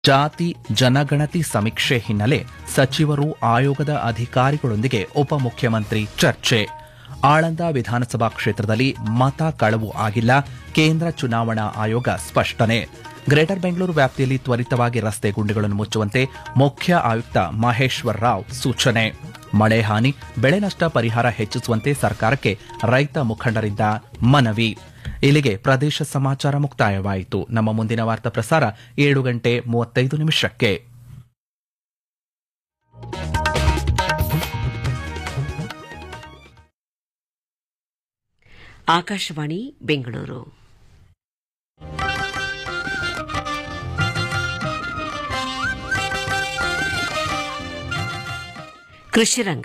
ಜಾತಿ ಜನಗಣತಿ ಸಮೀಕ್ಷೆ ಹಿನ್ನೆಲೆ ಸಚಿವರು ಆಯೋಗದ ಅಧಿಕಾರಿಗಳೊಂದಿಗೆ ಉಪಮುಖ್ಯಮಂತ್ರಿ ಚರ್ಚೆ ಆಳಂದ ವಿಧಾನಸಭಾ ಕ್ಷೇತ್ರದಲ್ಲಿ ಮತ ಕಳವು ಆಗಿಲ್ಲ ಕೇಂದ್ರ ಚುನಾವಣಾ ಆಯೋಗ ಸ್ಪಷ್ಟನೆ ಗ್ರೇಟರ್ ಬೆಂಗಳೂರು ವ್ಯಾಪ್ತಿಯಲ್ಲಿ ತ್ವರಿತವಾಗಿ ರಸ್ತೆ ಗುಂಡಿಗಳನ್ನು ಮುಚ್ಚುವಂತೆ ಮುಖ್ಯ ಆಯುಕ್ತ ಮಹೇಶ್ವರ್ ರಾವ್ ಸೂಚನೆ ಮಳೆ ಹಾನಿ ಬೆಳೆ ನಷ್ಟ ಪರಿಹಾರ ಹೆಚ್ಚಿಸುವಂತೆ ಸರ್ಕಾರಕ್ಕೆ ರೈತ ಮುಖಂಡರಿಂದ ಮನವಿ ಇಲ್ಲಿಗೆ ಪ್ರದೇಶ ಸಮಾಚಾರ ಮುಕ್ತಾಯವಾಯಿತು ನಮ್ಮ ಮುಂದಿನ ವಾರ್ತಾ ಪ್ರಸಾರ ಏಳು ಗಂಟೆ ಮೂವತ್ತೈದು ನಿಮಿಷಕ್ಕೆ ಆಕಾಶವಾಣಿ ಬೆಂಗಳೂರು ಕೃಷಿರಂಗ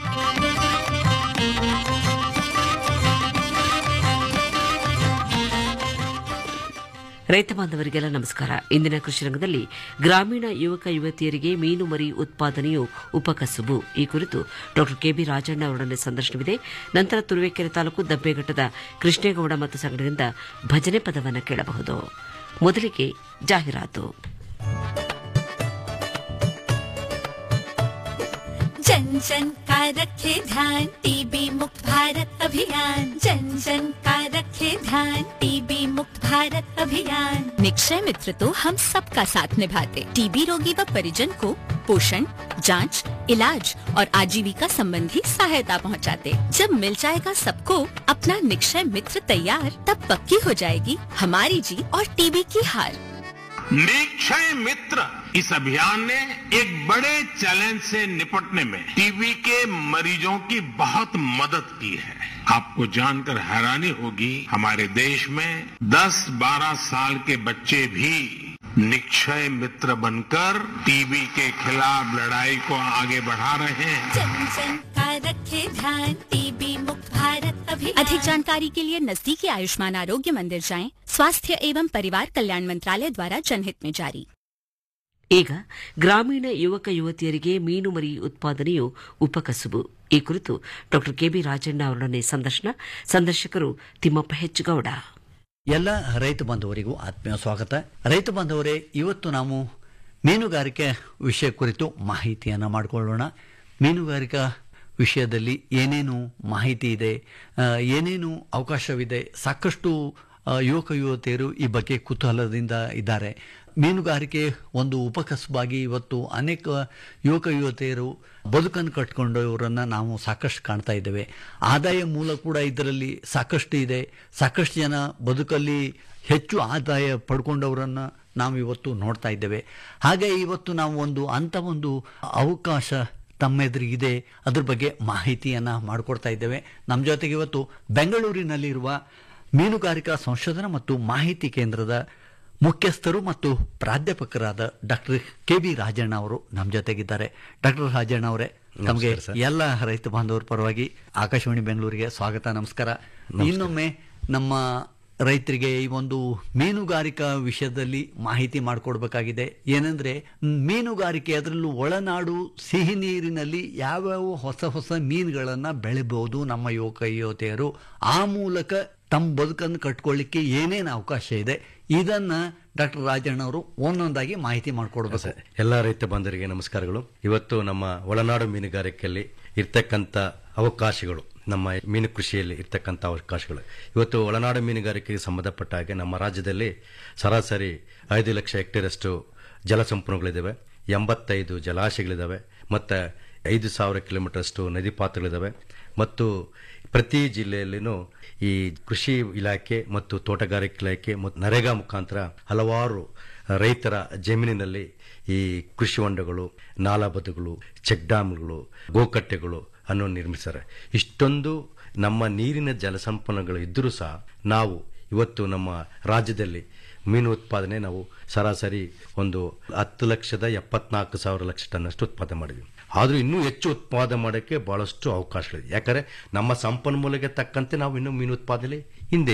ರೈತ ಬಾಂಧವರಿಗೆಲ್ಲ ನಮಸ್ಕಾರ ಇಂದಿನ ಕೃಷಿ ರಂಗದಲ್ಲಿ ಗ್ರಾಮೀಣ ಯುವಕ ಯುವತಿಯರಿಗೆ ಮೀನು ಮರಿ ಉತ್ಪಾದನೆಯು ಉಪಕಸುಬು ಈ ಕುರಿತು ಡಾ ಕೆಬಿ ರಾಜಣ್ಣ ಅವರೊಡನೆ ಸಂದರ್ಶನವಿದೆ ನಂತರ ತುರುವೇಕೆರೆ ತಾಲೂಕು ದಬ್ಬೆಘಟ್ಟದ ಕೃಷ್ಣೇಗೌಡ ಮತ್ತು ಸಂಘದಿಂದ ಭಜನೆ ಪದವನ್ನು ಕೇಳಬಹುದು ಮೊದಲಿಗೆ ಜಾಹೀರಾತು जन जन का रखे ध्यान टीबी मुक्त भारत अभियान जन जन का रखे ध्यान टीबी मुक्त भारत अभियान निक्षय मित्र तो हम सबका साथ निभाते टीबी रोगी व परिजन को पोषण जांच, इलाज और आजीविका संबंधी सहायता पहुंचाते। जब मिल जाएगा सबको अपना निक्षय मित्र तैयार तब पक्की हो जाएगी हमारी जीत और टीबी की हार निक्षय मित्र इस अभियान ने एक बड़े चैलेंज से निपटने में टीबी के मरीजों की बहुत मदद की है आपको जानकर हैरानी होगी हमारे देश में 10-12 साल के बच्चे भी निक्षय मित्र बनकर टीबी के खिलाफ लड़ाई को आगे बढ़ा रहे हैं जन जन का रखे ध्यान टीबी मुक्त भारत अभियान अधिक जानकारी के लिए नजदीकी आयुष्मान आरोग्य मंदिर जाएं स्वास्थ्य एवं परिवार कल्याण मंत्रालय द्वारा जनहित में जारी ಈಗ ಗ್ರಾಮೀಣ ಯುವಕ ಯುವತಿಯರಿಗೆ ಮೀನು ಮರಿ ಉತ್ಪಾದನೆಯು ಉಪಕಸುಬು ಈ ಕುರಿತು ಡಾ ಕೆಬಿ ರಾಜಣ್ಣ ಅವರೊಡನೆ ಸಂದರ್ಶನ ಸಂದರ್ಶಕರು ತಿಮ್ಮಪ್ಪ ಹೆಚ್ಚುಗೌಡ ಎಲ್ಲ ರೈತ ಬಾಂಧವರಿಗೂ ಆತ್ಮೀಯ ಸ್ವಾಗತ ರೈತ ಬಾಂಧವರೇ ಇವತ್ತು ನಾವು ಮೀನುಗಾರಿಕೆ ವಿಷಯ ಕುರಿತು ಮಾಹಿತಿಯನ್ನು ಮಾಡಿಕೊಳ್ಳೋಣ ಮೀನುಗಾರಿಕಾ ವಿಷಯದಲ್ಲಿ ಏನೇನು ಮಾಹಿತಿ ಇದೆ ಆ, ಏನೇನು ಅವಕಾಶವಿದೆ ಸಾಕಷ್ಟು ಆ, ಯುವಕ ಯುವತಿಯರು ಈ ಬಗ್ಗೆ ಕುತೂಹಲದಿಂದ ಇದ್ದಾರೆ ಮೀನುಗಾರಿಕೆ ಒಂದು ಉಪಕಸಬಾಗಿ ಇವತ್ತು ಅನೇಕ ಯುವಕ ಯುವತಿಯರು ಬದುಕನ್ನು ಕಟ್ಕೊಂಡವರನ್ನು ನಾವು ಸಾಕಷ್ಟು ಕಾಣ್ತಾ ಇದ್ದೇವೆ ಆದಾಯ ಮೂಲ ಕೂಡ ಇದರಲ್ಲಿ ಸಾಕಷ್ಟು ಇದೆ ಸಾಕಷ್ಟು ಜನ ಬದುಕಲ್ಲಿ ಹೆಚ್ಚು ಆದಾಯ ಪಡ್ಕೊಂಡವರನ್ನು ನಾವು ಇವತ್ತು ನೋಡ್ತಾ ಇದ್ದೇವೆ ಹಾಗೆ ಇವತ್ತು ನಾವು ಒಂದು ಅಂಥ ಒಂದು ಅವಕಾಶ ತಮ್ಮೆದುರಿಗಿದೆ ಅದ್ರ ಬಗ್ಗೆ ಮಾಹಿತಿಯನ್ನು ಮಾಡಿಕೊಡ್ತಾ ಇದ್ದೇವೆ ನಮ್ಮ ಜೊತೆಗೆ ಇವತ್ತು ಬೆಂಗಳೂರಿನಲ್ಲಿರುವ ಮೀನುಗಾರಿಕಾ ಸಂಶೋಧನಾ ಮತ್ತು ಮಾಹಿತಿ ಕೇಂದ್ರದ ಮುಖ್ಯಸ್ಥರು ಮತ್ತು ಪ್ರಾಧ್ಯಾಪಕರಾದ ಡಾಕ್ಟರ್ ಕೆ ಬಿ ರಾಜಣ್ಣ ಅವರು ನಮ್ಮ ಜೊತೆಗಿದ್ದಾರೆ ಡಾಕ್ಟರ್ ರಾಜಣ್ಣ ಅವರೇ ತಮಗೆ ಎಲ್ಲ ರೈತ ಬಾಂಧವರ ಪರವಾಗಿ ಆಕಾಶವಾಣಿ ಬೆಂಗಳೂರಿಗೆ ಸ್ವಾಗತ ನಮಸ್ಕಾರ ಇನ್ನೊಮ್ಮೆ ನಮ್ಮ ರೈತರಿಗೆ ಈ ಒಂದು ಮೀನುಗಾರಿಕಾ ವಿಷಯದಲ್ಲಿ ಮಾಹಿತಿ ಮಾಡಿಕೊಡ್ಬೇಕಾಗಿದೆ ಏನಂದ್ರೆ ಮೀನುಗಾರಿಕೆ ಅದರಲ್ಲೂ ಒಳನಾಡು ಸಿಹಿ ನೀರಿನಲ್ಲಿ ಯಾವ್ಯಾವ ಹೊಸ ಹೊಸ ಮೀನುಗಳನ್ನು ಬೆಳಿಬಹುದು ನಮ್ಮ ಯುವಕ ಯುವತಿಯರು ಆ ಮೂಲಕ ತಮ್ಮ ಬದುಕನ್ನು ಕಟ್ಕೊಳ್ಳಿಕ್ಕೆ ಏನೇನು ಅವಕಾಶ ಇದೆ ಇದನ್ನ ಡಾಕ್ಟರ್ ರಾಜಣ್ಣ ಅವರು ಒಂದೊಂದಾಗಿ ಮಾಹಿತಿ ಮಾಡಿಕೊಡ್ಬೇಕು ಎಲ್ಲ ರೈತ ಬಾಂಧವರಿಗೆ ನಮಸ್ಕಾರಗಳು ಇವತ್ತು ನಮ್ಮ ಒಳನಾಡು ಮೀನುಗಾರಿಕೆಯಲ್ಲಿ ಇರ್ತಕ್ಕಂಥ ಅವಕಾಶಗಳು ನಮ್ಮ ಮೀನು ಕೃಷಿಯಲ್ಲಿ ಇರ್ತಕ್ಕಂಥ ಅವಕಾಶಗಳು ಇವತ್ತು ಒಳನಾಡು ಮೀನುಗಾರಿಕೆಗೆ ಸಂಬಂಧಪಟ್ಟ ಹಾಗೆ ನಮ್ಮ ರಾಜ್ಯದಲ್ಲಿ ಸರಾಸರಿ ಐದು ಲಕ್ಷ ಹೆಕ್ಟೇರಷ್ಟು ಜಲಸಂಪನ್ಮೂಲಗಳಿದ್ದಾವೆ ಎಂಬತ್ತೈದು ಜಲಾಶಯಗಳಿದ್ದಾವೆ ಮತ್ತು ಐದು ಸಾವಿರ ಕಿಲೋಮೀಟರ್ಷ್ಟು ನದಿ ಪಾತ್ರಗಳಿದ್ದಾವೆ ಮತ್ತು ಪ್ರತಿ ಜಿಲ್ಲೆಯಲ್ಲಿನೂ ಈ ಕೃಷಿ ಇಲಾಖೆ ಮತ್ತು ತೋಟಗಾರಿಕೆ ಇಲಾಖೆ ಮತ್ತು ನರೇಗಾ ಮುಖಾಂತರ ಹಲವಾರು ರೈತರ ಜಮೀನಿನಲ್ಲಿ ಈ ಕೃಷಿ ಹೊಂಡಗಳು ನಾಲಾಬದುಗಳು ಚೆಕ್ ಡ್ಯಾಮ್ಗಳು ಗೋಕಟ್ಟೆಗಳು ಅನ್ನು ನಿರ್ಮಿಸ್ತಾರೆ ಇಷ್ಟೊಂದು ನಮ್ಮ ನೀರಿನ ಜಲಸಂಪನ್ಮೂಲಗಳು ಇದ್ದರೂ ಸಹ ನಾವು ಇವತ್ತು ನಮ್ಮ ರಾಜ್ಯದಲ್ಲಿ ಮೀನು ಉತ್ಪಾದನೆ ನಾವು ಸರಾಸರಿ ಒಂದು ಹತ್ತು ಲಕ್ಷದ ಎಪ್ಪತ್ನಾಲ್ಕು ಸಾವಿರ ಲಕ್ಷ ಟನ್ನಷ್ಟು ಉತ್ಪಾದನೆ ಮಾಡಿದ್ವಿ ಆದರೂ ಇನ್ನೂ ಹೆಚ್ಚು ಉತ್ಪಾದನೆ ಮಾಡೋಕ್ಕೆ ಬಹಳಷ್ಟು ಅವಕಾಶಗಳಿದೆ ಯಾಕಂದರೆ ನಮ್ಮ ಸಂಪನ್ಮೂಲಕ್ಕೆ ತಕ್ಕಂತೆ ನಾವು ಇನ್ನೂ ಮೀನು ಉತ್ಪಾದನೆ ಹಿಂದೆ ಇದ್ದೀವಿ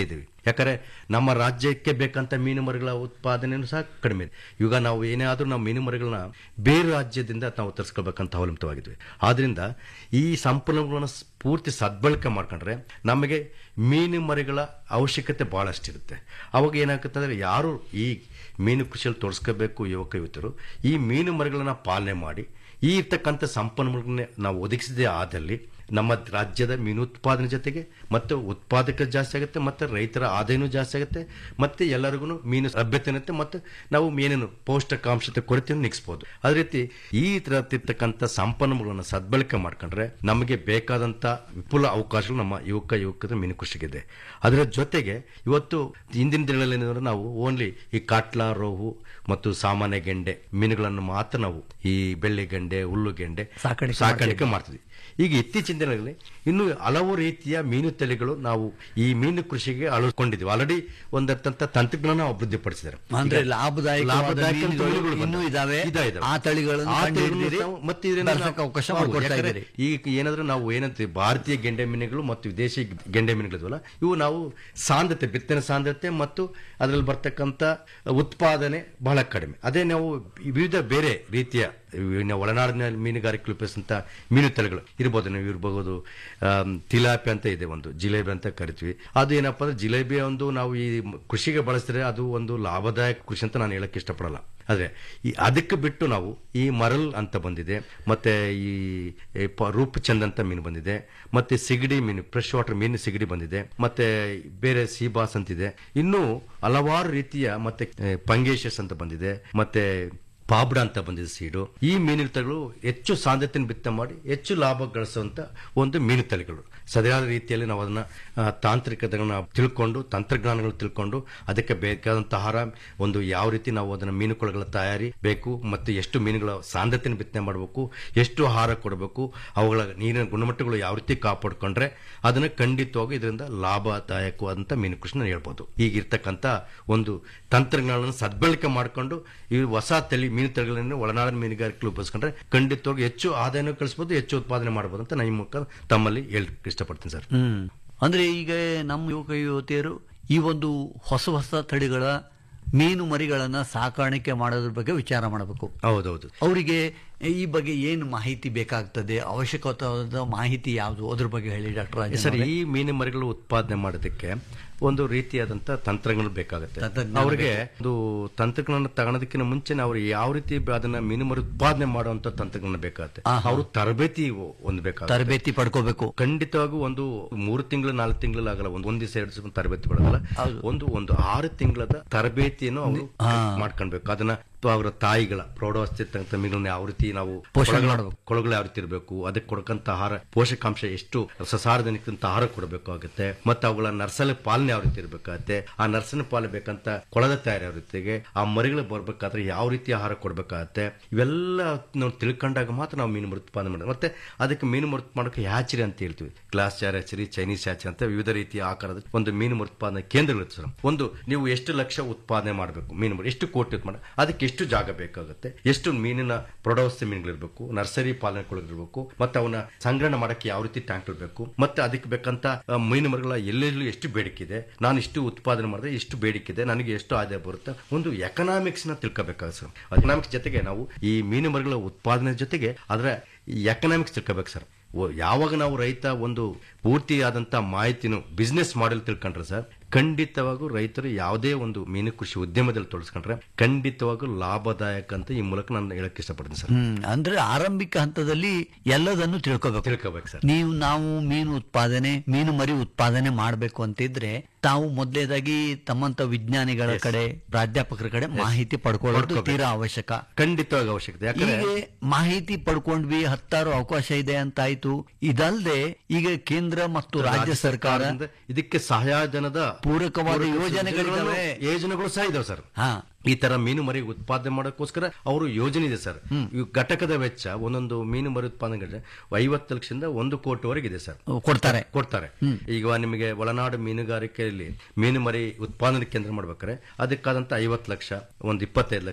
ಯಾಕಂದ್ರೆ ನಮ್ಮ ರಾಜ್ಯಕ್ಕೆ ಬೇಕಂತ ಮೀನು ಮರಿಗಳ ಉತ್ಪಾದನೆಯೂ ಸಹ ಕಡಿಮೆ ಇದೆ ಈಗ ನಾವು ಏನೇ ಆದ್ರೂ ನಾವು ಮೀನು ಮರಿಗಳನ್ನ ಬೇರೆ ರಾಜ್ಯದಿಂದ ನಾವು ತರಿಸ್ಕೊಳ್ಬೇಕಂತ ಅವಲಂಬಿತವಾಗಿದ್ವಿ ಆದ್ರಿಂದ ಈ ಸಂಪನ್ಮೂಲಗಳನ್ನು ಪೂರ್ತಿ ಸದ್ಬಳಕೆ ಮಾಡ್ಕೊಂಡ್ರೆ ನಮಗೆ ಮೀನು ಮರಿಗಳ ಅವಶ್ಯಕತೆ ಬಹಳಷ್ಟಿರುತ್ತೆ ಅವಾಗ ಏನಾಗುತ್ತೆ ಅಂದ್ರೆ ಯಾರು ಈ ಮೀನು ಕೃಷಿಯಲ್ಲಿ ತೊಡಸ್ಕೋಬೇಕು ಯುವಕ ಯುವತಿಯರು ಈ ಮೀನು ಮರಿಗಳನ್ನ ಪಾಲನೆ ಮಾಡಿ ಈ ಇರ್ತಕ್ಕಂಥ ಸಂಪನ್ಮೂಲಗಳನ್ನ ನಾವು ಒದಗಿಸದೇ ಆದಲ್ಲಿ ನಮ್ಮ ರಾಜ್ಯದ ಮೀನು ಉತ್ಪಾದನೆ ಜೊತೆಗೆ ಮತ್ತು ಉತ್ಪಾದಕ ಜಾಸ್ತಿ ಆಗುತ್ತೆ ಮತ್ತು ರೈತರ ಆದಾಯನೂ ಜಾಸ್ತಿ ಆಗುತ್ತೆ ಮತ್ತೆ ಎಲ್ಲರಿಗೂ ಮೀನು ಲಭ್ಯತೆ ಇರುತ್ತೆ ಮತ್ತು ನಾವು ಮೀನಿನ ಪೌಷ್ಟಿಕಾಂಶತೆ ಕೊರತೆಯನ್ನು ನಿಗಿಸ್ಬೋದು ಅದೇ ರೀತಿ ಈ ಇರ್ತಕ್ಕಂಥ ಸಂಪನ್ಮೂಲಗಳನ್ನು ಸದ್ಬಳಕೆ ಮಾಡ್ಕೊಂಡ್ರೆ ನಮಗೆ ಬೇಕಾದಂಥ ವಿಪುಲ ಅವಕಾಶಗಳು ನಮ್ಮ ಯುವಕ ಯುವಕರ ಮೀನು ಕೃಷಿಗಿದೆ ಅದರ ಜೊತೆಗೆ ಇವತ್ತು ಇಂದಿನ ದಿನಗಳಲ್ಲಿ ಏನಂದ್ರೆ ನಾವು ಓನ್ಲಿ ಈ ಕಾಟ್ಲಾ ರೋಹು ಮತ್ತು ಸಾಮಾನ್ಯ ಗೆಂಡೆ ಮೀನುಗಳನ್ನು ಮಾತ್ರ ನಾವು ಈ ಬೆಳ್ಳಿ ಗೆಂಡೆ ಹುಲ್ಲು ಗೆಂಡೆ ಸಾಕಾಣಿಕೆ ಸಾಕಾಣಿಕೆ ಮಾಡ್ತಿದ್ವಿ ಈಗ ಇತ್ತೀಚಿನ ದಿನಗಳಲ್ಲಿ ಇನ್ನು ಹಲವು ರೀತಿಯ ಮೀನು ತಳಿಗಳು ನಾವು ಈ ಮೀನು ಕೃಷಿಗೆ ಅಳವಡಿಕೊಂಡಿದ್ದೀವಿ ಆಲ್ರೆಡಿ ಒಂದರ್ಥಂತ ತಂತ್ರಜ್ಞಾನ ಅಭಿವೃದ್ಧಿಪಡಿಸಿದ್ದಾರೆ ಅಂದ್ರೆ ಈಗ ಲಾಭದಾಯಕವಾದ ಲಾಭದಾಯಕ ಮೀನುಗಳು ತಳಿಗಳು ಇನ್ನೂ ಬಂದವು. ಇದಾವೆ. ಇದಾವೆ, ಇದಾವೆ. ಆ ತಳಿಗಳನ್ನು ಆ ತಳಿಗಳನ್ನು ಕಂಡುಹಿಡಿದಿರಿ. ತಾವು ಮತ್ತೆ ಇದರಿಂದ ಬಳಸಕ್ಕೆ ನಾವು- ಅವಕಾಶ ಹೌದು, ಮಾಡ್ಕೊಡ್ತಾ ಯಾಕಂದ್ರೆ ಇದ್ದೀರಿ. ಈಗ ಏನಾದ್ರೆ ನಾವು ಏನಂತೀವಿ ಭಾರತೀಯ ಗೆಂಡೆ ಮೀನುಗಳು ಮತ್ತು ವಿದೇಶಿ ಗೆಂಡೆ ಮೀನುಗಳಿದ್ವಲ್ಲ ಇವು ನಾವು ಸಾಂದ್ರತೆ ಬಿತ್ತನೆ ಸಾಂದ್ರತೆ ಮತ್ತು ಅದರಲ್ಲಿ ಬರ್ತಕ್ಕಂಥ ಉತ್ಪಾದನೆ ಬಹಳ ಕಡಿಮೆ ಅದೇ ನಾವು ವಿವಿಧ ಬೇರೆ ರೀತಿಯ ಇನ್ನು ಒಳನಾಡಿನ ಮೀನುಗಾರಿಕೆ ಉಪಯೋಗಿಸಿದಂಥ ಮೀನು ತಳಿಗಳು ಇರ್ಬೋದು ನೀವು ಇರ್ಬೋದು ಆಮ್, ತಿಲಾಪಿ ಅಂತ ಇದೆ ಒಂದು ಜಿಲೇಬಿ ಅಂತ ಕರಿತೀವಿ ಅದು ಏನಪ್ಪ ಅಂದ್ರೆ ಜಿಲೇಬಿ ಒಂದು ನಾವು ಈ ಕೃಷಿಗೆ ಬಳಸಿದ್ರೆ ಅದು ಒಂದು ಲಾಭದಾಯಕ ಕೃಷಿ ಅಂತ ನಾನು ಹೇಳಕ್ ಇಷ್ಟಪಡಲ್ಲ ಆದ್ರೆ ಈ ಅದಕ್ಕೆ ಬಿಟ್ಟು ನಾವು ಈ ಮರಲ್ ಅಂತ ಬಂದಿದೆ ಮತ್ತೆ ಈ ಈ ಪ- ರೂಪಚಂದ್ ಅಂತ ಮೀನು ಬಂದಿದೆ ಮತ್ತೆ ಸಿಗಡಿ ಮೀನು ಫ್ರೆಶ್ ವಾಟರ್ ಮೀನು ಸಿಗಡಿ ಬಂದಿದೆ ಮತ್ತೆ ಬೇರೆ ಸೀಬಾಸ್ ಅಂತಿದೆ ಇನ್ನೂ ಹಲವಾರು ರೀತಿಯ ಮತ್ತೆ ಆ, ಪಂಗೇಶಸ್ ಅಂತ ಬಂದಿದೆ ಮತ್ತೆ ಪಾಬ್ಡ ಅಂತ ಬಂದಿದೆ ಸೀಡು ಈ ಮೀನು ತಳಿಗಳು ಹೆಚ್ಚು ಸಾಂದ್ರತೆಯನ್ನು ಬಿತ್ತ ಮಾಡಿ ಹೆಚ್ಚು ಲಾಭ ಗಳಿಸುವಂತ ಒಂದು ಮೀನು ತಳಿಗಳು ಸರಿಯಾದ ರೀತಿಯಲ್ಲಿ ನಾವು ಅದನ್ನ ಆ, ತಾಂತ್ರಿಕತೆಗಳನ್ನ ತಿಳ್ಕೊಂಡು ತಂತ್ರಜ್ಞಾನಗಳು ತಿಳ್ಕೊಂಡು ಅದಕ್ಕೆ ಬೇಕಾದಂತ ಆಹಾರ ಒಂದು ಯಾವ ರೀತಿ ನಾವು ಅದನ್ನ ಮೀನುಕೊಳಗಳ ತಯಾರಿ ಬೇಕು ಮತ್ತು ಎಷ್ಟು ಮೀನುಗಳ ಸಾಂದ್ರತೆಯನ್ನು ಬಿತ್ತನೆ ಮಾಡಬೇಕು ಎಷ್ಟು ಆಹಾರ ಕೊಡಬೇಕು ಅವುಗಳ ನೀರಿನ ಗುಣಮಟ್ಟಗಳು ಯಾವ ರೀತಿ ಕಾಪಾಡ್ಕೊಂಡ್ರೆ ಅದನ್ನ ಖಂಡಿತವಾಗಿ ಇದರಿಂದ ಲಾಭದಾಯಕವಾದಂತ ಮೀನು ಕೃಷಿನ ಹೇಳ್ಬೋದು ಈಗಿರ್ತಕ್ಕಂಥ ಒಂದು ತಂತ್ರಜ್ಞಾನಗಳನ್ನು ಸದ್ಬಳಕೆ ಮಾಡಿಕೊಂಡು ಈ ಹೊಸ ತಳಿ ಮೀನು ತಳಿಗಳನ್ನು ಒಳನಾಡಿನ ಮೀನುಗಾರಿಕೆ ಉಪಯೋಗಿಸ್ಕೊಂಡ್ರೆ ಖಂಡಿತವಾಗಿ ಹೆಚ್ಚು ಆದಾಯನೂ ಕಳಿಸಬಹುದು ಹೆಚ್ಚು ಉತ್ಪಾದನೆ ಮಾಡಬಹುದು ಅಂತ ನಾನು ಈ ಮೂಲಕ ತಮ್ಮಲ್ಲಿ ಹೇಳಿ ಇಷ್ಟಪಡ್ತೀನಿ ಸರ್ ಹ್ಮ್ ಅಂದ್ರೆ ಈಗ ನಮ್ಮ ಯುವಕ ಯುವತಿಯರು ಈ ಒಂದು ಹೊಸ ಹೊಸ ತಳಿಗಳ ಮೀನು ಮರಿಗಳನ್ನ ಸಾಕಾಣಿಕೆ ಮಾಡೋದ್ರ ಬಗ್ಗೆ ವಿಚಾರ ಮಾಡಬೇಕು ಹೌದೌದು ಅವರಿಗೆ ಈ ಬಗ್ಗೆ ಏನು ಮಾಹಿತಿ ಬೇಕಾಗ್ತದೆ ಅವಶ್ಯಕವಾದ ಮಾಹಿತಿ ಯಾವುದು ಅದ್ರ ಬಗ್ಗೆ ಹೇಳಿ ಡಾಕ್ಟರ್ ಸರ್ ಈ ಮೀನು ಮರಿಗಳು ಉತ್ಪಾದನೆ ಮಾಡೋದಕ್ಕೆ ಒಂದು ರೀತಿಯಾದಂತ ತಂತ್ರಜ್ಞಾನ ಬೇಕಾಗುತ್ತೆ ತಂತ್ರಜ್ಞಾನ ಅವ್ರಿಗೆ ಒಂದು ತಂತ್ರಜ್ಞಾನ ತಗೊಳೋದಕ್ಕಿಂತ ಮುಂಚೆ ಅವ್ರು ಯಾವ ರೀತಿ ಅದನ್ನ ಮೀನು ಮರಿ ಉತ್ಪಾದನೆ ಮಾಡುವಂತ ತಂತ್ರಜ್ಞಾನ ಬೇಕಾಗುತ್ತೆ ಅವರು ತರಬೇತಿ ಹೊಂದಬೇಕಾಗುತ್ತೆ ತರಬೇತಿ ಪಡ್ಕೋಬೇಕು ಖಂಡಿತವಾಗೂ ಒಂದು ಮೂರು ತಿಂಗಳು ನಾಲ್ಕು ತಿಂಗಳು ಆಗಲ್ಲ ಒಂದು ಒಂದ್ ದಿವಸ ಎರಡು ದಿವಸ ತರಬೇತಿ ಪಡೋದಲ್ಲ ಒಂದು ಒಂದು ಆರು ತಿಂಗಳದ ತರಬೇತಿಯನ್ನು ಅವರು ಮಾಡ್ಕೊಳ್ಬೇಕು ಅದನ್ನ ಅವರ ತಾಯಿಗಳ ಪ್ರೌಢಾವಸ್ಥೆ ಇರ್ತಕ್ಕಂಥ ಮೀನನ್ನು ಯಾವ ರೀತಿ ನಾವು ಪೋಷಣೆ ಕೊಳಗಳ- ಮಾಡ್ಬೇಕು. ಕೊಳಗಳು ಯಾವ ರೀತಿ ಇರಬೇಕು ಅದಕ್ಕೆ ಕೊಡಕಂತ ಆಹಾರ ಪೋಷಕಾಂಶ ಎಷ್ಟು ಸಸಾರಜನಕಂತ ಆಹಾರ ಕೊಡಬೇಕಾಗುತ್ತೆ ಮತ್ತೆ ಅವುಗಳ ನರ್ಸಲಿ ಪಾಲನೆ ಯಾವ ರೀತಿ ಇರಬೇಕಾಗತ್ತೆ ಆ ನರ್ಸನ ಪಾಲನೆ ಬೇಕಂತ ಕೊಳದ ತಯಾರಿ ಯಾವ ರೀತಿಗೆ ಆ ಮರಿಗಳು ಬರ್ಬೇಕಾದ್ರೆ ಯಾವ ರೀತಿ ಆಹಾರ ಕೊಡಬೇಕಾಗತ್ತೆ ಇವೆಲ್ಲ ನಾವು ತಿಳ್ಕೊಂಡಾಗ ಮಾತ್ರ ನಾವು ಮೀನು ಮರಿ ಉತ್ಪಾದನೆ ಮಾಡೋದು ಮತ್ತೆ ಅದಕ್ಕೆ ಮೀನು ಮರಿ ಮಾಡೋಕೆ ಹ್ಯಾಚರಿ ಅಂತ ಹೇಳ್ತೀವಿ glass jar hatchery Chinese hatchery ಅಂತ ವಿವಿಧ ರೀತಿಯ ಆಕಾರದ ಒಂದು ಮೀನು ಮರಿ ಉತ್ಪಾದನೆ ಕೇಂದ್ರಗಳಿರುತ್ತೆ ಸರ್ ಒಂದು ನೀವು ಎಷ್ಟು ಲಕ್ಷ ಉತ್ಪಾದನೆ ಮಾಡಬೇಕು ಮೀನು ಮರಿ ಎಷ್ಟು ಕೋಟಿ ಉತ್ಪಾದನೆ ಅದಕ್ಕೆ ಎಷ್ಟು ಜಾಗ ಬೇಕಾಗುತ್ತೆ ಎಷ್ಟು ಮೀನಿನ ಪ್ರೌಢಾವಸ್ಥೆ ಮೀನುಗಳಿರ್ಬೇಕು ನರ್ಸರಿ ಪಾಲನೆಗಳಿರ್ಬೇಕು ಮತ್ತೆ ಅವನ್ನ ಸಂಗ್ರಹಣೆ ಮಾಡಕ್ಕೆ ಯಾವ ರೀತಿ ಟ್ಯಾಂಕ್ ಇರಬೇಕು ಮತ್ತೆ ಅದಕ್ಕೆ ಬೇಕಂತ ಆ, ಮೀನು ಮರಿಗಳ ಎಲ್ಲೆಲ್ಲೂ ಎಷ್ಟು ಬೇಡಿಕೆ ಇದೆ ನಾನು ಇಷ್ಟು ಉತ್ಪಾದನೆ ಮಾಡಿದ್ರೆ ಎಷ್ಟು ಬೇಡಿಕೆ ಇದೆ ನನಗೆ ಎಷ್ಟು ಆದಾಯ ಬರುತ್ತೆ ಒಂದು ಎಕನಾಮಿಕ್ಸ್ ನ ತಿಳ್ಕೋಬೇಕಾಗುತ್ತೆ ಸರ್ ಎಕನಾಮಿಕ್ಸ್ ಜೊತೆಗೆ ನಾವು ಈ ಮೀನು ಮರಿಗಳ ಉತ್ಪಾದನೆ ಜೊತೆಗೆ ಅದರ ಎಕನಾಮಿಕ್ಸ್ ತಿಳ್ಕೋಬೇಕು ಸರ್ ಓ- ಯಾವಾಗ ನಾವು ರೈತ ಒಂದು ಪೂರ್ತಿಯಾದಂತ ಮಾಹಿತಿನು ಬಿಸ್ನೆಸ್ ಮಾಡೆಲ್ ತಿಳ್ಕೊಂಡ್ರೆ ಸರ್ ಖಂಡಿತವಾಗೂ ರೈತರು ಯಾವುದೇ ಒಂದು ಮೀನು ಕೃಷಿ ಉದ್ಯಮದಲ್ಲಿ ತೊಡಸ್ಕೊಂಡ್ರೆ ಖಂಡಿತವಾಗೂ ಲಾಭದಾಯಕ ಅಂತ ಈ ಮೂಲಕ ನಾನು ಹೇಳಕ್ ಇಷ್ಟಪಡ್ತೀನಿ ಸರ್ ಹ್ಮ್ ಅಂದ್ರೆ ಆರಂಭಿಕ ಹಂತದಲ್ಲಿ ಎಲ್ಲದನ್ನು ತಿಳ್ಕೋಬೇಕು ತಿಳ್ಕೋಬೇಕು ಸರ್ ನೀವು ನಾವು ಮೀನು ಉತ್ಪಾದನೆ ಮೀನು ಮರಿ ಉತ್ಪಾದನೆ ಮಾಡಬೇಕು ಅಂತಿದ್ರೆ ತಾವು ಮೊದಲೇದಾಗಿ ತಮ್ಮಂತ ವಿಜ್ಞಾನಿಗಳ ಕಡೆ ಪ್ರಾಧ್ಯಾಪಕರ ಕಡೆ ಮಾಹಿತಿ ಪಡ್ಕೊಳ್ಳೋದು ಪಡ್ಕೋಬೇಕು. ತೀರಾ ಅವಶ್ಯಕ ಖಂಡಿತವಾಗಿ ಅವಶ್ಯಕತೆ ಯಾಕಂದ್ರೆ ಹೀಗೆ ಮಾಹಿತಿ ಪಡ್ಕೊಂಡ್ವಿ ಹತ್ತಾರು ಅವಕಾಶ ಇದೆ ಅಂತ ಆಯ್ತು ಇದಲ್ಲದೆ ಈಗ ಕೇಂದ್ರ ಮತ್ತು ರಾಜ್ಯ ಸರ್ಕಾರ ಸರ್ಕಾರದಿಂದ ಇದಕ್ಕೆ ಸಹಾಯಧನದ ಪೂರಕವಾದ ಪೂರಕ ಯೋಜನೆಗಳಿದಾವೆ. ಯೋಜನೆಗಳು ಸಹ ಇದಾವೆ ಸರ್ ಹಾ ಈ ತರ ಮೀನು ಮರಿ ಉತ್ಪಾದನೆ ಮಾಡೋಕ್ಕೋಸ್ಕರ ಅವರು ಯೋಜನೆ ಇದೆ ಸರ್ ಈ ಘಟಕದ ವೆಚ್ಚ ಒಂದೊಂದು ಮೀನು ಮರಿ ಉತ್ಪಾದನೆ ಐವತ್ತು ಲಕ್ಷದಿಂದ ಒಂದು ಕೋಟಿವರೆಗೆ ಇದೆ ಸರ್ ಕೊಡ್ತಾರೆ ಕೊಡ್ತಾರೆ ಈಗ ನಿಮಗೆ ಒಳನಾಡು ಮೀನುಗಾರಿಕೆಯಲ್ಲಿ ಮೀನು ಮರಿ ಉತ್ಪಾದನೆ ಕೇಂದ್ರ ಮಾಡ್ಬೇಕಾದ್ರೆ ಅದಕ್ಕಾದಂತ ಐವತ್ತು ಲಕ್ಷ ಒಂದು ಇಪ್ಪತ್ತೈದು ಲಕ್ಷ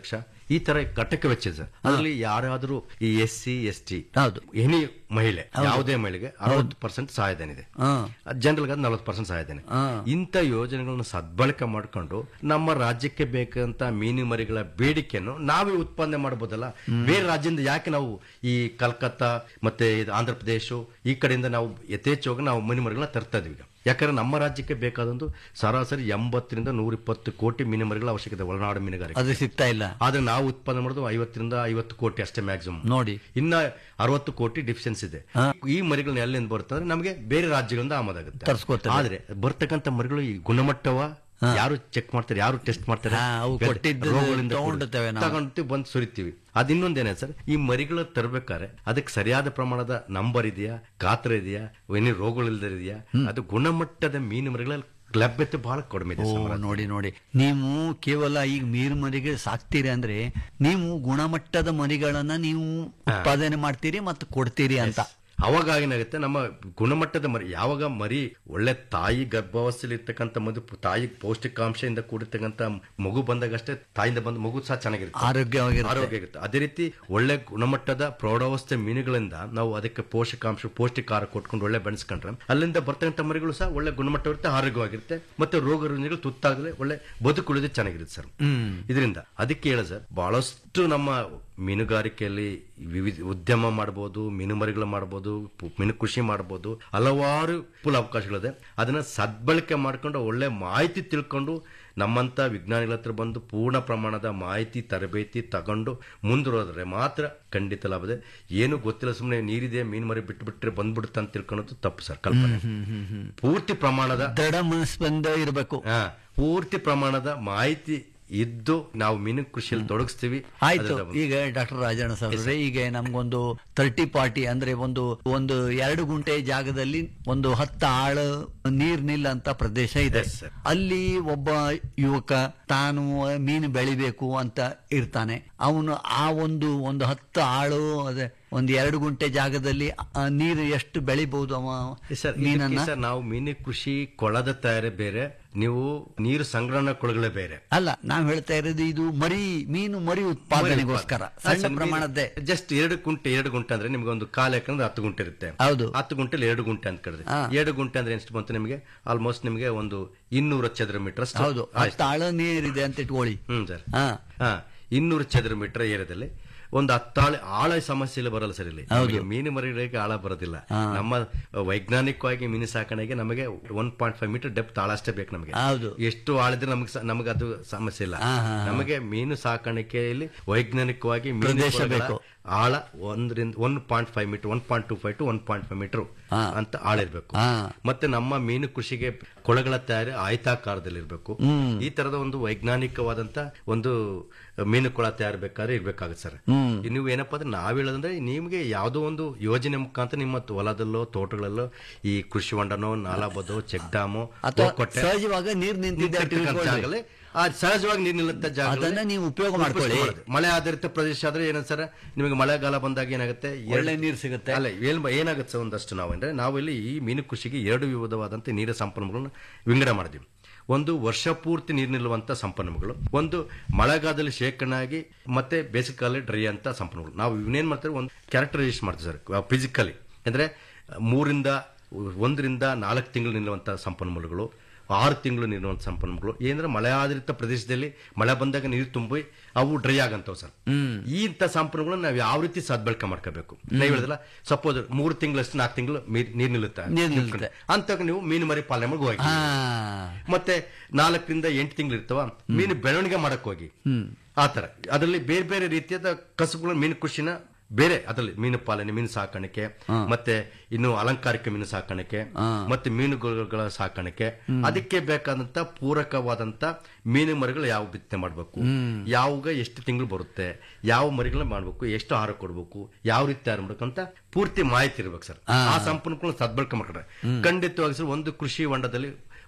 ಈ ತರ ಘಟಕ ವೆಚ್ಚ ಇದೆ ಸರ್ ಅದರಲ್ಲಿ ಯಾರಾದರೂ ಈ ಎಸ್ ಸಿ ಎಸ್ ಟಿ ಹೌದು. ಎನಿ ಮಹಿಳೆ ಯಾವುದೇ ಮಹಿಳೆಗೆ ಅರವತ್ತು ಪರ್ಸೆಂಟ್ ಸಹಾಯಧನ ಇದೆ ಹಾ. ಜನರಲ್ಗೆ ನಲವತ್ತು ಪರ್ಸೆಂಟ್ ಸಹಾಯಧನ ಇಂಥ ಯೋಜನೆಗಳನ್ನ ಸದ್ಬಳಕೆ ಮಾಡ್ಕೊಂಡು ನಮ್ಮ ರಾಜ್ಯಕ್ಕೆ ಬೇಕಂತ ಮೀನು ಮರಿಗಳ ಬೇಡಿಕೆಯನ್ನು ನಾವೇ ಉತ್ಪಾದನೆ ಮಾಡಬಹುದಲ್ಲ ಬೇರೆ ರಾಜ್ಯದಿಂದ ಯಾಕೆ ನಾವು ಈ ಕಲ್ಕತ್ತಾ ಮತ್ತೆ ಇದು ಆಂಧ್ರ ಪ್ರದೇಶ ಈ ಕಡೆಯಿಂದ ನಾವು ಯಥೇಚ್ಛವಾಗಿ ನಾವು ಮೀನು ಮರಿಗಳನ್ನ ತರ್ತಾ ಇದೀವಿ ಈಗ ಯಾಕಂದ್ರೆ ನಮ್ಮ ರಾಜ್ಯಕ್ಕೆ ಬೇಕಾದೊಂದು ಸರಾಸರಿ ಎಂಬತ್ತರಿಂದ ನೂರ ಇಪ್ಪತ್ತು ಕೋಟಿ ಮೀನು ಮರಿಗಳ ಅವಶ್ಯಕತೆ ಒಳನಾಡು ಮೀನುಗಾರಿಕೆ ಅದು ಸಿಗ್ತಾ ಇಲ್ಲ ಆದ್ರೆ ನಾವು ಉತ್ಪಾದನೆ ಮಾಡೋದು ಐವತ್ತರಿಂದ ಐವತ್ತು ಕೋಟಿ ಅಷ್ಟೇ ಮ್ಯಾಕ್ಸಿಮಮ್ ನೋಡಿ ಇನ್ನ ಅರವತ್ತು ಕೋಟಿ ಡಿಫಿಷನ್ಸ್ ಇದೆ ಈ ಮರಿಗಳನ್ನ ಎಲ್ಲಿಂದ ಬರುತ್ತೆ ಅಂದ್ರೆ ನಮಗೆ ಬೇರೆ ರಾಜ್ಯಗಳಿಂದ ಆಮದಾಗುತ್ತೆ ತರ್ಸ್ಕೊತಾರೆ. ಆದ್ರೆ ಬರ್ತಕ್ಕಂಥ ಮರಿಗಳು ಈ ಗುಣಮಟ್ಟವ ಯಾರು ಚೆಕ್ ಮಾಡ್ತಾರೆ ಯಾರು ಟೆಸ್ಟ್ ಮಾಡ್ತಾರೆ ಹಾ, ಅವು ಬೇರೆ ಕೊಟ್ಟಿದ್ದು ರೋಗಗಳಿಂದ ತಗೊಂಡಿರ್ತೇವೆ ನಾವು. ತಗೊಂಡು ಬಂದು ಸುರಿತೀವಿ ಅದ್ ಇನ್ನೊಂದೇನೆ ಸರ್ ಈ ಮರಿಗಳು ತರಬೇಕಾದ್ರೆ ಅದಕ್ಕೆ ಸರಿಯಾದ ಪ್ರಮಾಣದ ನಂಬರ್ ಇದೆಯಾ ಗಾತ್ರ ಇದೆಯಾ ಏನೇ ರೋಗಗಳಿಲ್ದಿದೆಯಾ ಅದು ಗುಣಮಟ್ಟದ ಮೀನು ಮರಿಗಳ ಲಭ್ಯತೆ ಬಹಳ ಕಡಿಮೆ ಇದೆ ಓ ಸರ್. ನೋಡಿ ನೋಡಿ ನೀವು ಕೇವಲ ಈಗ ಮೀನು ಮರಿಗೆ ಸಾಕ್ತೀರಿ ಅಂದ್ರೆ ನೀವು ಗುಣಮಟ್ಟದ ಮರಿಗಳನ್ನ ನೀವು ಉತ್ಪಾದನೆ ಮಾಡ್ತೀರಿ ಮತ್ತು ಕೊಡ್ತೀರಿ ಅಂತ ಅವಾಗ ಏನಾಗುತ್ತೆ ನಮ್ಮ ಗುಣಮಟ್ಟದ ಮರಿ ಯಾವಾಗ ಮರಿ ಒಳ್ಳೆ ತಾಯಿ ಗರ್ಭಾವಸ್ಥೆಯಲ್ಲಿ ಇರ್ತಕ್ಕಂಥ ಮದು ತಾಯಿ ಪೌಷ್ಟಿಕಾಂಶದಿಂದ ಕೂಡಿರ್ತಕ್ಕಂಥ ಮಗು ಬಂದಾಗಷ್ಟೇ ತಾಯಿಯಿಂದ ಬಂದ ಮಗು ಸಹ ಚೆನ್ನಾಗಿರುತ್ತೆ ಆರೋಗ್ಯವಾಗಿರುತ್ತೆ. ಆರೋಗ್ಯ ಇರುತ್ತೆ ಅದೇ ರೀತಿ ಒಳ್ಳೆ ಗುಣಮಟ್ಟದ ಪ್ರೌಢಾವಸ್ಥೆ ಮೀನುಗಳಿಂದ ನಾವು ಅದಕ್ಕೆ ಪೋಷಕಾಂಶ ಪೌಷ್ಟಿಕಾರ ಕೊಟ್ಕೊಂಡು ಒಳ್ಳೆ ಬೆಳೆಸ್ಕೊಂಡ್ರೆ ಅಲ್ಲಿಂದ ಬರ್ತಕ್ಕಂಥ ಮರಿಗಳು ಸಹ ಒಳ್ಳೆ ಗುಣಮಟ್ಟವಿರುತ್ತೆ ಆರೋಗ್ಯವಾಗಿರುತ್ತೆ ಮತ್ತೆ ರೋಗ ರುಜಿನಗಳು ತುತ್ತಾಗದೆ ಒಳ್ಳೆ ಬದುಕುಳಿದು ಚೆನ್ನಾಗಿರುತ್ತೆ ಸರ್ ಇದರಿಂದ ಅದಕ್ಕೆ ಹೇಳ ಸರ್ ಬಹಳಷ್ಟು ನಮ್ಮ ಮೀನುಗಾರಿಕೆಯಲ್ಲಿ ವಿವಿಧ ಉದ್ಯಮ ಮಾಡಬಹುದು ಮೀನು ಮರಿಗಳು ಮಾಡಬಹುದು ಪು- ಮೀನು ಕೃಷಿ ಮಾಡಬಹುದು ಹಲವಾರು ಪುಲ್ ಅವಕಾಶಗಳಿದೆ ಅದನ್ನ ಸದ್ಬಳಕೆ ಮಾಡ್ಕೊಂಡು ಒಳ್ಳೆ ಮಾಹಿತಿ ತಿಳ್ಕೊಂಡು ನಮ್ಮಂತ ವಿಜ್ಞಾನಿಗಳ ಹತ್ರ ಬಂದು ಪೂರ್ಣ ಪ್ರಮಾಣದ ಮಾಹಿತಿ ತರಬೇತಿ ತಗೊಂಡು ಮುಂದುವರೆದ್ರೆ ಮಾತ್ರ ಖಂಡಿತ ಲಾಭ ಇದೆ ಏನು ಗೊತ್ತಿಲ್ಲ ಸುಮ್ಮನೆ ನೀರಿದೆ ಮೀನು ಮರಿ ಬಿಟ್ಟು ಬಿಟ್ರೆ ಬಂದ್ಬಿಡುತ್ತೆ ಅಂತ ತಿಳ್ಕೊಳ್ಳೋದು ತಪ್ಪು ಸರ್ ಕಲ್ಪನೆ ಪೂರ್ತಿ ಪ್ರಮಾಣದ ದೃಢ ಮನಸ್ಸಿಂದ ಇರಬೇಕು ಹಾ, ಪೂರ್ತಿ ಪ್ರಮಾಣದ ಮಾಹಿತಿ ಇದ್ದು ನಾವು ಮೀನು ಕೃಷಿಯಲ್ಲಿ ತೊಡಗಿಸ್ತೀವಿ ಆಯ್ತು ಅದ್ರಿಂದ ಒಂದು- ಈಗ ಡಾಕ್ಟರ್ ರಾಜಣ್ಣ ಸರ್ ಈಗ ನಮ್ಗೊಂದು ತರ್ಟಿ ಪಾರ್ಟಿ ಅಂದ್ರೆ ಒಂದು ಒಂದು ಎರಡು ಗುಂಟೆ ಜಾಗದಲ್ಲಿ ಒಂದು ಹತ್ತು ಆಳು ನೀರ್ನಿಲ್ಲ ಅಂತ ಪ್ರದೇಶ ಇದೆ Yes, sir. ಅಲ್ಲಿ ಒಬ್ಬ ಯುವಕ ತಾನು ಮೀನು ಬೆಳಿಬೇಕು ಅಂತ ಇರ್ತಾನೆ ಅವನು ಆ ಒಂದು ಒಂದು ಹತ್ತು ಆಳು ಅದೇ ಒಂದು ಎರಡು ಗುಂಟೆ ಜಾಗದಲ್ಲಿ ಆ ನೀರು ಎಷ್ಟು ಬೆಳಿಬಹುದು ಅವ ಸರ್ ಇದಕ್ಕೆ ಮೀನನ್ನ ಸರ್ ನಾವು ಮೀನು ಕೃಷಿ ಕೊಳದ ತಯಾರಿ ಬೇರೆ ನೀವು ನೀರು ಸಂಗ್ರಹಣಾ ಕೊಳಗಳೇ ಬೇರೆ ಅಲ್ಲ ನಾವ್ ಹೇಳ್ತಾ ಇರೋದು ಇದು ಮರಿ ಮೀನು ಮರಿ ಉತ್ಪಾದನೆಗೋಸ್ಕರ ಸಣ್ಣ ಪ್ರಮಾಣದ್ದೇ ಜಸ್ಟ್ ಎರಡು ಗುಂಟೆ ಎರಡು ಗುಂಟೆ ಅಂದ್ರೆ ನಿಮ್ಗೆ ಒಂದು ಕಾಲ ಯಾಕಂದ್ರೆ ಹತ್ತು ಗುಂಟೆ ಇರುತ್ತೆ ಹೌದು. ಹತ್ತು ಗುಂಟೆಲಿ ಎರಡು ಗುಂಟೆ ಅಂತ ಕರೆದ್ರೆ ಹಾ. ಎರಡು ಗುಂಟೆ ಅಂದ್ರೆ ಎಷ್ಟು ಬಂತು ನಿಮಗೆ ಆಲ್ಮೋಸ್ಟ್ ನಿಮಗೆ ಒಂದು ಇನ್ನೂರ ಚದರ ಮೀಟರ್ ಅಷ್ಟು ಹೌದು ಆಯ್ತು. ಹತ್ತು ಆಳ ನೀರಿದೆ ಅಂತ ಇಟ್ಕೊಳ್ಳಿ ಹ್ಮ್ ಸರ್ ಹಾ ಹಾ ಇನ್ನೂರು ಚದರ ಮೀಟರ್ ಏರಿಯಾದಲ್ಲಿ ಒಂದು ಹತ್ತಾಳೆ ಆಳ ಸಮಸ್ಯೆ ಇಲ್ಲ ಬರಲ್ಲ ಸರ್ ಇಲ್ಲಿ ಹೌದು. ನಮಗೆ ಮೀನು ಮರಿಗಳಿಗೆ ಆಳ ಬರೋದಿಲ್ಲ ನಮ್ಮ ವೈಜ್ಞಾನಿಕವಾಗಿ ಮೀನು ಸಾಕಣೆಗೆ ನಮಗೆ one point five metre depth ಆಳ ಅಷ್ಟೇ ಬೇಕು ನಮಗೆ ಹೌದು. ಎಷ್ಟು ಆಳಿದ್ರೆ ನಮಗೆ ಸ- ನಮಗೆ ಅದು ಸಮಸ್ಯೆ ಇಲ್ಲ ಹಾ, ಹಾ, ಹಾ. ನಮಗೆ ಮೀನು ಸಾಕಾಣಿಕೆಯಲ್ಲಿ ವೈಜ್ಞಾನಿಕವಾಗಿ ಮೀನು ಪ್ರದೇಶ ಕೊಳಗಳ ಬೇಕು. ಆಳ ಒಂದರಿಂದ one point five metre one point two five two one point five metre ಹಾ. ಅಂತ ಆಳ ಇರಬೇಕು ಹಾ. ಮತ್ತೆ ನಮ್ಮ ಮೀನು ಕೃಷಿಗೆ ಕೊಳಗಳ ತಯಾರಿ ಆಯತಾಕಾರದಲ್ಲಿರ್ಬೇಕು ಈ ತರದ ಒಂದು ವೈಜ್ಞಾನಿಕವಾದಂತ ಒಂದು ಮೀನು ಕೊಳ ತಯಾರು ಬೇಕಾದ್ರೆ ಇರ್ಬೇಕಾಗುತ್ತೆ ಸರ್ ನೀವು ಏನಪ್ಪಾ ಅಂದ್ರೆ ನಾವ್ ಹೇಳೋದಂದ್ರೆ ನಿಮ್ಗೆ ಯಾವ್ದೋ ಒಂದು ಯೋಜನೆ ಮುಖಾಂತರ ನಿಮ್ಮ ಹೊಲದಲ್ಲೋ ತೋಟಗಳಲ್ಲೋ ಈ ಕೃಷಿ ಹೊಂಡನೋ ನಾಲಾಬದೋ ಚೆಕ್ ಡ್ಯಾಮೋ ಅಥವಾ ಗೋಕೊಟ್ಟೆ, ಸಹಜವಾಗಿ ನೀರ್ ನಿಂತಿದೆ ಅಂತ ನಿಂತಿರ್ತಕ್ಕಂಥ ತಿಳ್ಕೊಳ್ಳಿ. ಜಾಗದಲ್ಲಿ ಆ ಸಹಜವಾಗಿ ನೀರು ನಿಲ್ಲುತ್ತ ಜಾಗದಲ್ಲಿ ಅದನ್ನ ನೀವು ಉಪಯೋಗ ಮಾಡ್ಕೊಳ್ಳಿ. ಮಳೆ ಆಧಾರಿತ ಪ್ರದೇಶ ಆದ್ರೆ ಏನಂತ ಸರ್ ನಿಮಗೆ ಮಳೆಗಾಲ ಬಂದಾಗ ಏನಾಗುತ್ತೆ ಎರಡು- ಒಳ್ಳೆ ನೀರು ಸಿಗುತ್ತೆ. ಅಲ್ಲ ಏನ್ ಏನಾಗುತ್ತೆ ಸರ್ ಒಂದಷ್ಟು ನಾವು ಅಂದ್ರೆ ನಾವು ಇಲ್ಲಿ ಈ ಮೀನು ಕೃಷಿಗೆ ಎರಡು ವಿವಿಧವಾದಂತ ನೀರಿನ ಸಂಪನ್ಮೂಲಗಳನ್ನು ವಿಂಗಡ ಮಾಡಿದ್ವಿ ಒಂದು ವರ್ಷ ಪೂರ್ತಿ ನೀರು ನಿಲ್ಲುವಂತ ಸಂಪನ್ಮೂಲಗಳು ಒಂದು ಮಳೆಗಾಲದಲ್ಲಿ ಶೇಖರಣೆ ಆಗಿ ಮತ್ತೆ ಬೇಸಿಗೆಕಾಲದಲ್ಲಿ ಡ್ರೈ ಅಂತ ಸಂಪನ್ಮೂಲಗಳು ನಾವು ಇವನ್ನೇನ್ ಮಾಡ್ತಾರೆ ಒಂದು ಕ್ಯಾರೆಕ್ಟರೈಸ್ ಮಾಡ್ತೀವಿ ಸರ್ ಫಿಸಿಕಲಿ ಅಂದ್ರೆ ಮೂರಿಂದ ಒಂದರಿಂದ ನಾಲ್ಕು ತಿಂಗಳು ನಿಲ್ಲುವಂತ ಸಂಪನ್ಮೂಲಗಳು ಆರು ತಿಂಗಳು ನಿಲ್ಲುವಂತ ಸಂಪನ್ಮೂಲಗಳು ಏನಂದ್ರೆ ಮಳೆ ಆಧಾರಿತ ಪ್ರದೇಶದಲ್ಲಿ ಮಳೆ ಬಂದಾಗ ನೀರು ತುಂಬಿ ಅವು ಡ್ರೈ ಆಗಂತವ್ ಸರ್ ಈ ಇಂಥ ಸಂಪನ್ಮೂಲಗಳನ್ನ ನಾವು ಯಾವ ರೀತಿ ಸದ್ಬಳಕೆ ಮಾಡ್ಕೋಬೇಕು ನಾವು ಹೇಳಿದ್ರಲ್ಲ ಸಪೋಸ್ ಮೂರು ತಿಂಗಳಷ್ಟು ನಾಲ್ಕು ತಿಂಗಳು ನೀರು ನಿಲ್ಲುತ್ತೆ ನೀರ್ ನಿಲ್ಲುತ್ತೆ. ಅಂತ ನೀವು ಮೀನು ಮರಿ ಪಾಲನೆ ಮಾಡಿ ಹೋಗಿ ಹಾ ಮತ್ತೆ ನಾಲ್ಕರಿಂದ ಎಂಟು ತಿಂಗಳು ಇರ್ತವ ಮೀನು ಬೆಳವಣಿಗೆ ಮಾಡಕ್ ಹೋಗಿ ಆತರ ಅದರಲ್ಲಿ ಬೇರೆ ಬೇರೆ ರೀತಿಯಾದ ಕಸುಬುಗಳ ಮೀನು ಕೃಷಿನ ಬೇರೆ ಅದರಲ್ಲಿ ಮೀನು ಪಾಲನೆ ಮೀನು ಸಾಕಾಣಿಕೆ ಮತ್ತೆ ಇನ್ನು ಅಲಂಕಾರಿಕ ಮೀನು ಸಾಕಾಣಿಕೆ ಮತ್ತೆ ಮೀನುಗಳ ಸಾಕಾಣಿಕೆ ಅದಕ್ಕೆ ಬೇಕಾದಂತ ಪೂರಕವಾದಂತ ಮೀನು ಮರಿಗಳು ಯಾವ ಬಿತ್ತನೆ ಮಾಡಬೇಕು ಯಾವಾಗ ಎಷ್ಟು ತಿಂಗಳು ಬರುತ್ತೆ ಯಾವ ಮರಿಗಳನ್ನ ಮಾಡಬೇಕು ಎಷ್ಟು ಆಹಾರ ಕೊಡಬೇಕು ಯಾವ ರೀತಿ ತಯಾರು ಮಾಡ್ಬೇಕು ಅಂತ ಪೂರ್ತಿ ಮಾಹಿತಿ ಇರ್ಬೇಕು ಸರ್ ಆ ಸಂಪನ್ಮೂಲ ಸದ್ಬಳಕೆ ಮಾಡ್ಕೊಂಡ್ರೆ ಖಂಡಿತವಾಗಿ ಸರ್ ಒಂದು ಕೃಷಿ ಹೊಂಡದಲ್ಲಿ